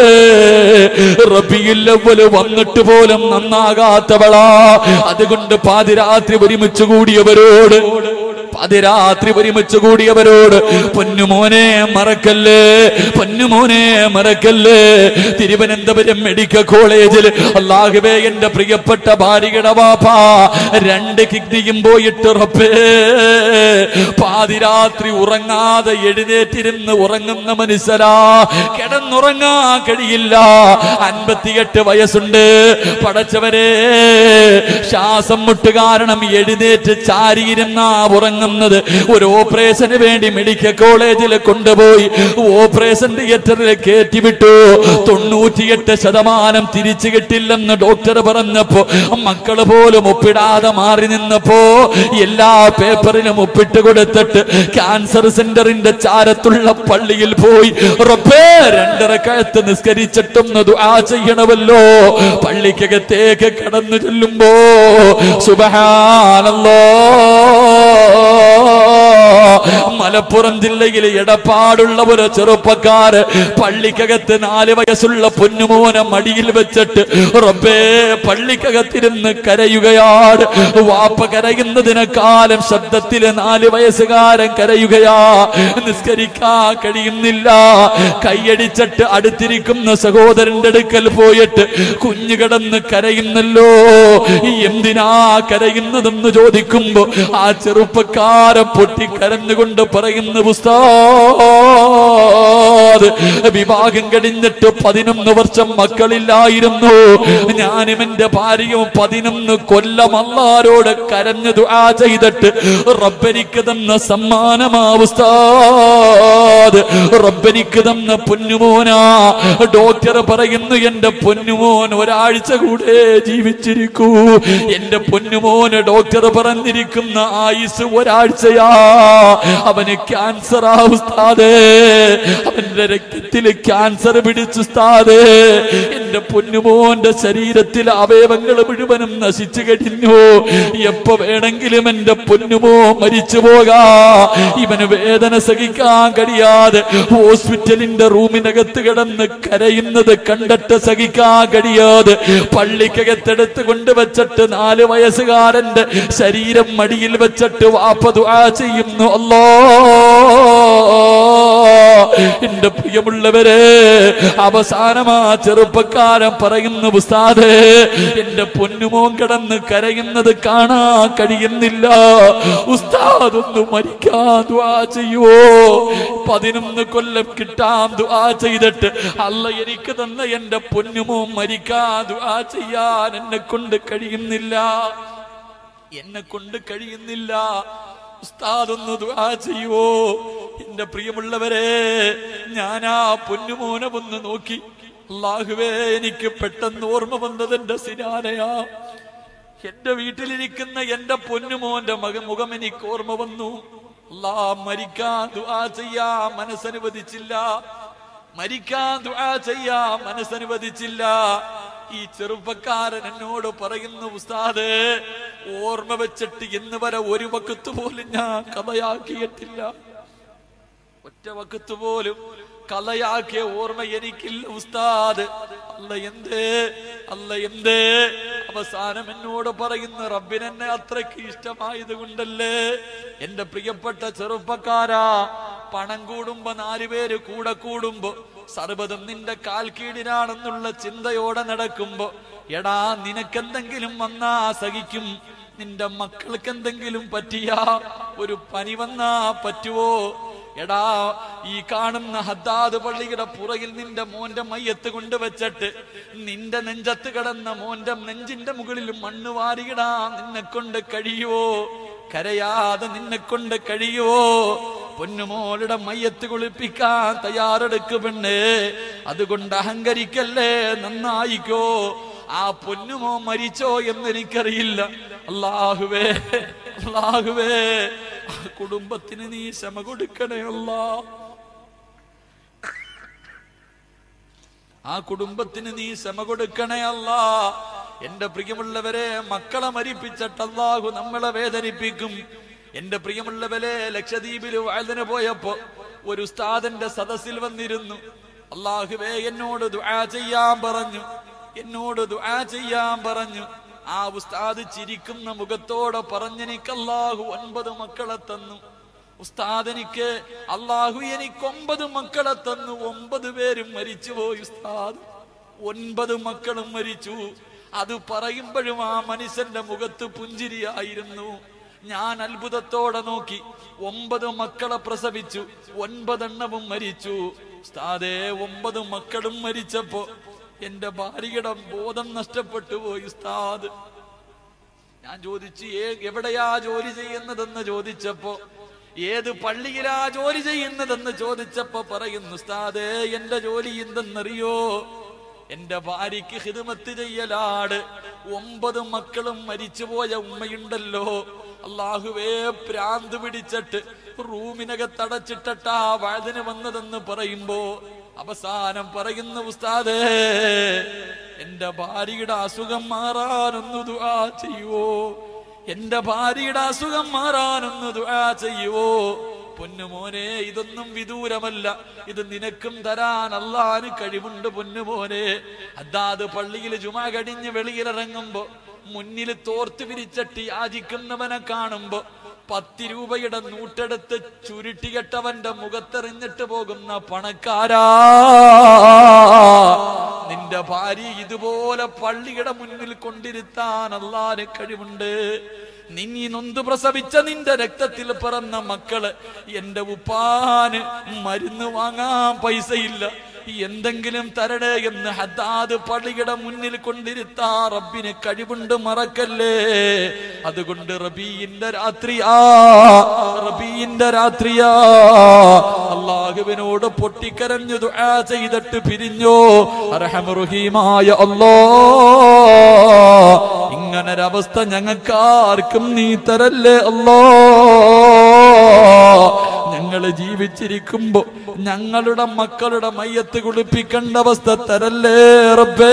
റബിയില്ലവല് വന്നിട്ട് പോലും നന്നാകാത്തവളാ അതുകൊണ്ട് പാതിരാത്രി ഒരുമിച്ച് കൂടിയവരോട് പാതിരാത്രി ഒരുമിച്ച് കൂടിയവരോട് പൊന്നുമോനെ മറക്കല്ലേ പൊന്നുമോനെ മറക്കല്ലേ തിരുവനന്തപുരം മെഡിക്കൽ കോളേജിൽ അള്ളാഹുവേ എന്റെ പ്രിയപ്പെട്ട ഭാര്യയുടെ വാപ്പ രണ്ട് കിഡ്നിയും പോയിട്ട് റബ്ബേ പാതിരാത്രി ഉറങ്ങാതെ എഴുന്നേറ്റിരുന്ന് ഉറങ്ങുന്ന മനുഷ്യരാ കിടന്നുറങ്ങാ കഴിയില്ല അൻപത്തിയെട്ട് വയസ്സുണ്ട് പടച്ചവരെ ശ്വാസം മുട്ട് കാരണം എഴുന്നേറ്റ് ചാരിയിരുന്ന ഉറങ്ങുന്നത് ഒരു ഓപ്പറേഷന് വേണ്ടി മെഡിക്കൽ കോളേജിൽ കൊണ്ടുപോയി ഓപ്പറേഷൻ തിയേറ്ററിൽ കയറ്റിവിട്ടു തൊണ്ണൂറ്റിയെട്ട് ശതമാനം തിരിച്ചു കിട്ടില്ലെന്ന് ഡോക്ടർ പറഞ്ഞപ്പോ മക്കള് പോലും ഒപ്പിടാതെ മാറി നിന്നപ്പോ എല്ലാ പേപ്പറിലും ഒപ്പിട്ട് കൊടുത്തിട്ട് ക്യാൻസർ സെന്ററിന്റെ ചാരത്തുള്ള പള്ളിയിൽ പോയി റബ്ബേ രണ്ടരക്കഴത്ത് നിസ്കരിച്ചിട്ടൊന്ന് ദുആ ചെയ്യണമല്ലോ പള്ളിക്കകത്തേക്ക് കടന്നു ചെല്ലുമ്പോ സുബഹാനല്ലോ മലപ്പുറം ജില്ലയിലെ എടപ്പാടുള്ള ഒരു ചെറുപ്പക്കാര് പള്ളിക്കകത്ത് നാല് വയസ്സുള്ള പൊന്നുമോനെ മടിയിൽ വെച്ചിട്ട് റബ്ബേ പള്ളിക്കകത്തിരുന്ന് കരയുകയാണ് വാപ്പ കരയുന്നതിനെക്കാലം ശബ്ദത്തില് നാല് വയസ്സുകാരൻ കരയുകയാ നിസ്കരിക്കാൻ കഴിയുന്നില്ല കൈയടിച്ചിട്ട് അടുത്തിരിക്കുന്ന സഹോദരന്റെ അടുക്കൽ പോയിട്ട് കുഞ്ഞു കിടന്ന് കരയുന്നല്ലോ എന്തിനാ കരയുന്നതെന്ന് ചോദിക്കുമ്പോ ആ ചെറുപ്പക്കാരൻ പൊട്ടി കരഞ്ഞുകൊണ്ട് പറയുന്ന ഉസ്താദ് വിവാഹം കഴിഞ്ഞിട്ട് പതിനൊന്ന് വർഷം മക്കളില്ലായിരുന്നു ഞാനും എന്റെ ഭാര്യയും പതിനൊന്ന് കൊല്ലം അല്ലാരോട് കരഞ്ഞു ദുആ ചെയ്തിട്ട് റബ്ബനിക്ക് തന്ന സമ്മാനമാ ഉസ്താദ് റബ്ബനിക്ക് തന്ന പൊന്നുമോനാ ഡോക്ടർ പറയുന്നു എന്റെ പൊന്നുമോൻ ഒരാഴ്ച കൂടെ ജീവിച്ചിരിക്കൂ എന്റെ പൊന്നുമോന് ഡോക്ടർ പറഞ്ഞിരിക്കുന്ന ആയുസ് ഒരാഴ്ചയാ അവന് ക്യാൻസർ ആ ഉസ്താദേ അവന്റെ രക്തത്തില് ക്യാൻസർ പിടിച്ചു ഉസ്താദേ എന്റെ പൊന്നുമോന്റെ ശരീരത്തിലെ അവയവങ്ങൾ മുഴുവനും നശിച്ചു കഴിഞ്ഞു എപ്പോ വേണമെങ്കിലും എന്റെ പൊന്നുമോ മരിച്ചു പോകാ ഇവന് വേദന സഹിക്കാൻ കഴിയാതെ ഹോസ്പിറ്റലിന്റെ റൂമിനകത്ത് കിടന്ന് കരയുന്നത് കണ്ടിട്ട് സഹിക്കാൻ കഴിയാതെ പള്ളിക്കകത്തെടുത്ത് കൊണ്ടുവച്ചിട്ട് നാല് വയസ്സുകാരന്റെ ശരീരം മടിയിൽ വെച്ചിട്ട് വാപ്പ ദുആ ചെയ്യുന്നു അല്ലോ എന്റെ പ്രിയമുള്ളവരെ അവസാനമാ ചെറുപ്പക്കാരൻ പറയുന്നു ഉസ്താദേ എന്റെ പൊന്നുമോൻ കിടന്ന് കരയുന്നത് കാണാൻ കഴിയുന്നില്ല ഉസ്താദ് ഒന്ന് മരിക്കാൻ ദുആ ചെയ്യുവോ പതിനൊന്ന് കൊല്ലം കിട്ടാൻ ദുആ ചെയ്തിട്ട് അല്ല എനിക്ക് തന്ന എന്റെ പൊന്നുമോൻ മരിക്കാൻ ദുആ ചെയ്യാൻ എന്നെ കൊണ്ട് കഴിയുന്നില്ല എന്നെ കൊണ്ട് കഴിയുന്നില്ല ഉസ്താദ് ഒന്ന് ദുആ ചെയ്യുവോ എന്റെ പ്രിയമുള്ളവരെ ഞാൻ ആ പൊന്നുമോനെ ഒന്ന് നോക്കി അള്ളാഹുവേ എനിക്ക് പെട്ടെന്ന് ഓർമ്മ വന്നത് എന്റെ സിനാനയാ എന്റെ വീട്ടിലിരിക്കുന്ന എന്റെ പൊന്നുമോന്റെ മക മുഖം എനിക്ക് ഓർമ്മ വന്നു അല്ലാ മരിക്കാൻ ദുആ ചെയ്യാ മനസ്സനുവദിച്ചില്ല മരിക്കാൻ ദുആ ചെയ്യാ മനസ്സനുവദിച്ചില്ല ഈ ചെറുപ്പക്കാരൻ എന്നോട് പറയുന്നു ഉസ്താദ് ഓർമ്മ വെച്ചിട്ട് ഇന്ന് വരെ ഒരു വക്കത്ത് പോലും ഞാൻ കഥയാക്കിയിട്ടില്ല ഒറ്റ വക്കത്ത് പോലും കലയാക്കിയ ഓർമ്മ എനിക്കില്ല ഉസ്താദ് അല്ല എന്തേ അല്ല എന്തേ അവസാനം എന്നോട് പറയുന്ന റബ്ബിനെന്നെ അത്രയ്ക്ക് ഇഷ്ടമായത് കൊണ്ടല്ലേ എന്റെ പ്രിയപ്പെട്ട ചെറുപ്പക്കാരാ പണം കൂടുമ്പോ നാലുപേര് കൂടെ കൂടുമ്പോ സർവ്വതും നിന്റെ കാൽ കീഴിനാണെന്നുള്ള ചിന്തയോടെ നടക്കുമ്പോ എടാ നിനക്കെന്തെങ്കിലും വന്നാ സഹിക്കും നിന്റെ മക്കൾക്ക് എന്തെങ്കിലും പറ്റിയാ ഒരു പനി വന്നാ പറ്റുവോ എടാ ഈ കാണുന്ന ഹദ്ദാദ് പള്ളിയുടെ പുറകിൽ നിന്റെ മോന്റെ മയ്യത്ത് കൊണ്ടുവച്ചിട്ട് നിന്റെ നെഞ്ചത്ത് കിടന്ന മോന്റെ നെഞ്ചിന്റെ മുകളിൽ മണ്ണ് വാരിയിടാ നിന്നെ കൊണ്ട് കഴിയുവോ കരയാതെ നിന്നെ കൊണ്ട് കഴിയുവോ പൊന്നുമോളുടെ മയ്യത്ത് കുളിപ്പിക്കാൻ തയ്യാറെടുക്കു പെണ്ണ് അതുകൊണ്ട് അഹങ്കരിക്കല്ലേ നന്നായിക്കോ ആ പൊന്നുമോ മരിച്ചോ എന്ന് എനിക്കറിയില്ല അള്ളാഹുവേ അള്ളാഹുവേ ആ കുടുംബത്തിന് നീ ക്ഷമ കൊടുക്കണേ അല്ലാ ആ കുടുംബത്തിന് നീ ക്ഷമ കൊടുക്കണേ അല്ല എന്റെ പ്രിയമുള്ളവരെ മക്കളെ മരിപ്പിച്ചിട്ട് അല്ലാഹു നമ്മളെ വേദനിപ്പിക്കും എന്റെ പ്രിയമുള്ളവരെ ലക്ഷദ്വീപിൽ വാഴന പോയപ്പോ ഒരു ഉസ്താദന്റെ സദസ്സിൽ വന്നിരുന്നു അള്ളാഹുവേ എന്നോട് ദുആ ചെയ്യാൻ പറഞ്ഞു എന്നോട് ദുആ ചെയ്യാൻ പറഞ്ഞു ആ ഉസ്താദ് ചിരിക്കുന്ന മുഖത്തോടെ പറഞ്ഞെനിക്ക് അല്ലാഹു ഒൻപത് മക്കളെ തന്നു ഉസ്താദ് എനിക്ക് അള്ളാഹു എനിക്ക് ഒമ്പത് മക്കളെ തന്നു ഒമ്പത് പേരും മരിച്ചുപോയി ഉസ്താദ് ഒൻപത് മക്കളും മരിച്ചു അത് പറയുമ്പോഴും ആ മനുഷ്യന്റെ മുഖത്ത് പുഞ്ചിരിയായിരുന്നു ഞാൻ അത്ഭുതത്തോടെ നോക്കി ഒമ്പത് മക്കളെ പ്രസവിച്ചു ഒൻപതെണ്ണവും മരിച്ചു ഉസ്താദേ ഒമ്പത് മക്കളും മരിച്ചപ്പോ എന്റെ ഭാര്യയുടെ ബോധം നഷ്ടപ്പെട്ടു പോയി ഉസ്താദ് ഞാൻ ചോദിച്ചു ഏ എവിടെയാ ജോലി ചെയ്യുന്നതെന്ന് ചോദിച്ചപ്പോ ഏത് പള്ളിയിലാ ജോലി ചെയ്യുന്നതെന്ന് ചോദിച്ചപ്പോ പറയുന്നു ഉസ്താദേ എന്റെ ജോലി എന്തെന്നറിയോ എന്റെ ഭാര്യയ്ക്ക് ഹിദമത്ത് ചെയ്യലാണ് ഒമ്പത് മക്കളും മരിച്ചുപോയ ഉമ്മയുണ്ടല്ലോ അള്ളാഹുവേ പ്രാന്ത് പിടിച്ചിട്ട് റൂമിനകത്തടച്ചിട്ടാ വഴുതിന് വന്നതെന്ന് പറയുമ്പോ അവസാനം പറയുന്ന ഉസ്താദേ എന്റെ ഭാര്യയുടെ അസുഖം മാറാനൊന്നു ദുആ ചെയ്യുവോ എന്റെ ഭാര്യയുടെ അസുഖം മാറാനൊന്ന് ദുആ ചെയ്യുവോ പൊന്നുമോനെ ഇതൊന്നും വിദൂരമല്ല ഇത് നിനക്കും തരാൻ അള്ളാന് കഴിവുണ്ട് പൊന്നുമോനെ അതാത് പള്ളിയിൽ ജുമാ കടിഞ്ഞ് വെളിയിലിറങ്ങുമ്പോ മുന്നിൽ തോർത്ത് വിരിച്ചട്ടി യാചിക്കുന്നവനെ കാണുമ്പോ പത്ത് രൂപയുടെ നൂറ്റെടുത്ത് ചുരുട്ടികെട്ടവന്റെ മുഖത്തെറിഞ്ഞിട്ട് പോകുന്ന പണക്കാരാ നിന്റെ ഭാര്യ ഇതുപോലെ പള്ളിയുടെ മുന്നിൽ കൊണ്ടിരുത്താൻ അല്ലാതെ കഴിവുണ്ട് നിന്നീ നൊന്ത് പ്രസവിച്ച നിന്റെ രക്തത്തിൽ പിറന്ന മക്കള് എന്റെ ഉപ്പാന് മരുന്ന് വാങ്ങാൻ പൈസയില്ല എന്തെങ്കിലും തരണേ എന്ന് ഹദ്ദാദ് പള്ളിയുടെ മുന്നിൽ കൊണ്ടിരുത്താ റബ്ബിന് കഴിവുണ്ട് മറക്കല്ലേ അതുകൊണ്ട് റബീന്റെ രാത്രിയാ റബീന്റെ രാത്രിയാ അള്ളാഹുവിനോട് പൊട്ടിക്കരഞ്ഞു ദുആ ചെയ്തിട്ട് പിരിഞ്ഞോ അർഹമറുഹീമായ അല്ലോ ഇങ്ങനൊരവസ്ഥ ഞങ്ങൾക്ക് ആർക്കും നീ തരല്ലേ അല്ലോ ഞങ്ങള് ജീവിച്ചിരിക്കുമ്പോ ഞങ്ങളുടെ മക്കളുടെ മയ്യത്ത് കുളിപ്പിക്കേണ്ട അവസ്ഥ തരല്ലേ റബ്ബേ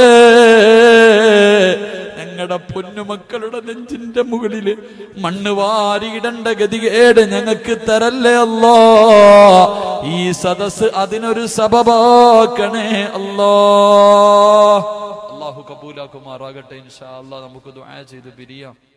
ഞങ്ങളുടെ പൊന്നുമക്കളുടെ നെഞ്ചിന്റെ മുകളില് മണ്ണ് വാരിയിടേണ്ട ഗതികേട് ഞങ്ങൾക്ക് തരല്ലേ അല്ലോ ഈ സദസ് അതിനൊരു സബബാക്കണേ അല്ലോ അള്ളാഹു കബൂലാക്കുമാറാകട്ടെ ഇൻഷാ അല്ലാ നമുക്ക് ദുആ ചെയ്ത് പിരിയാം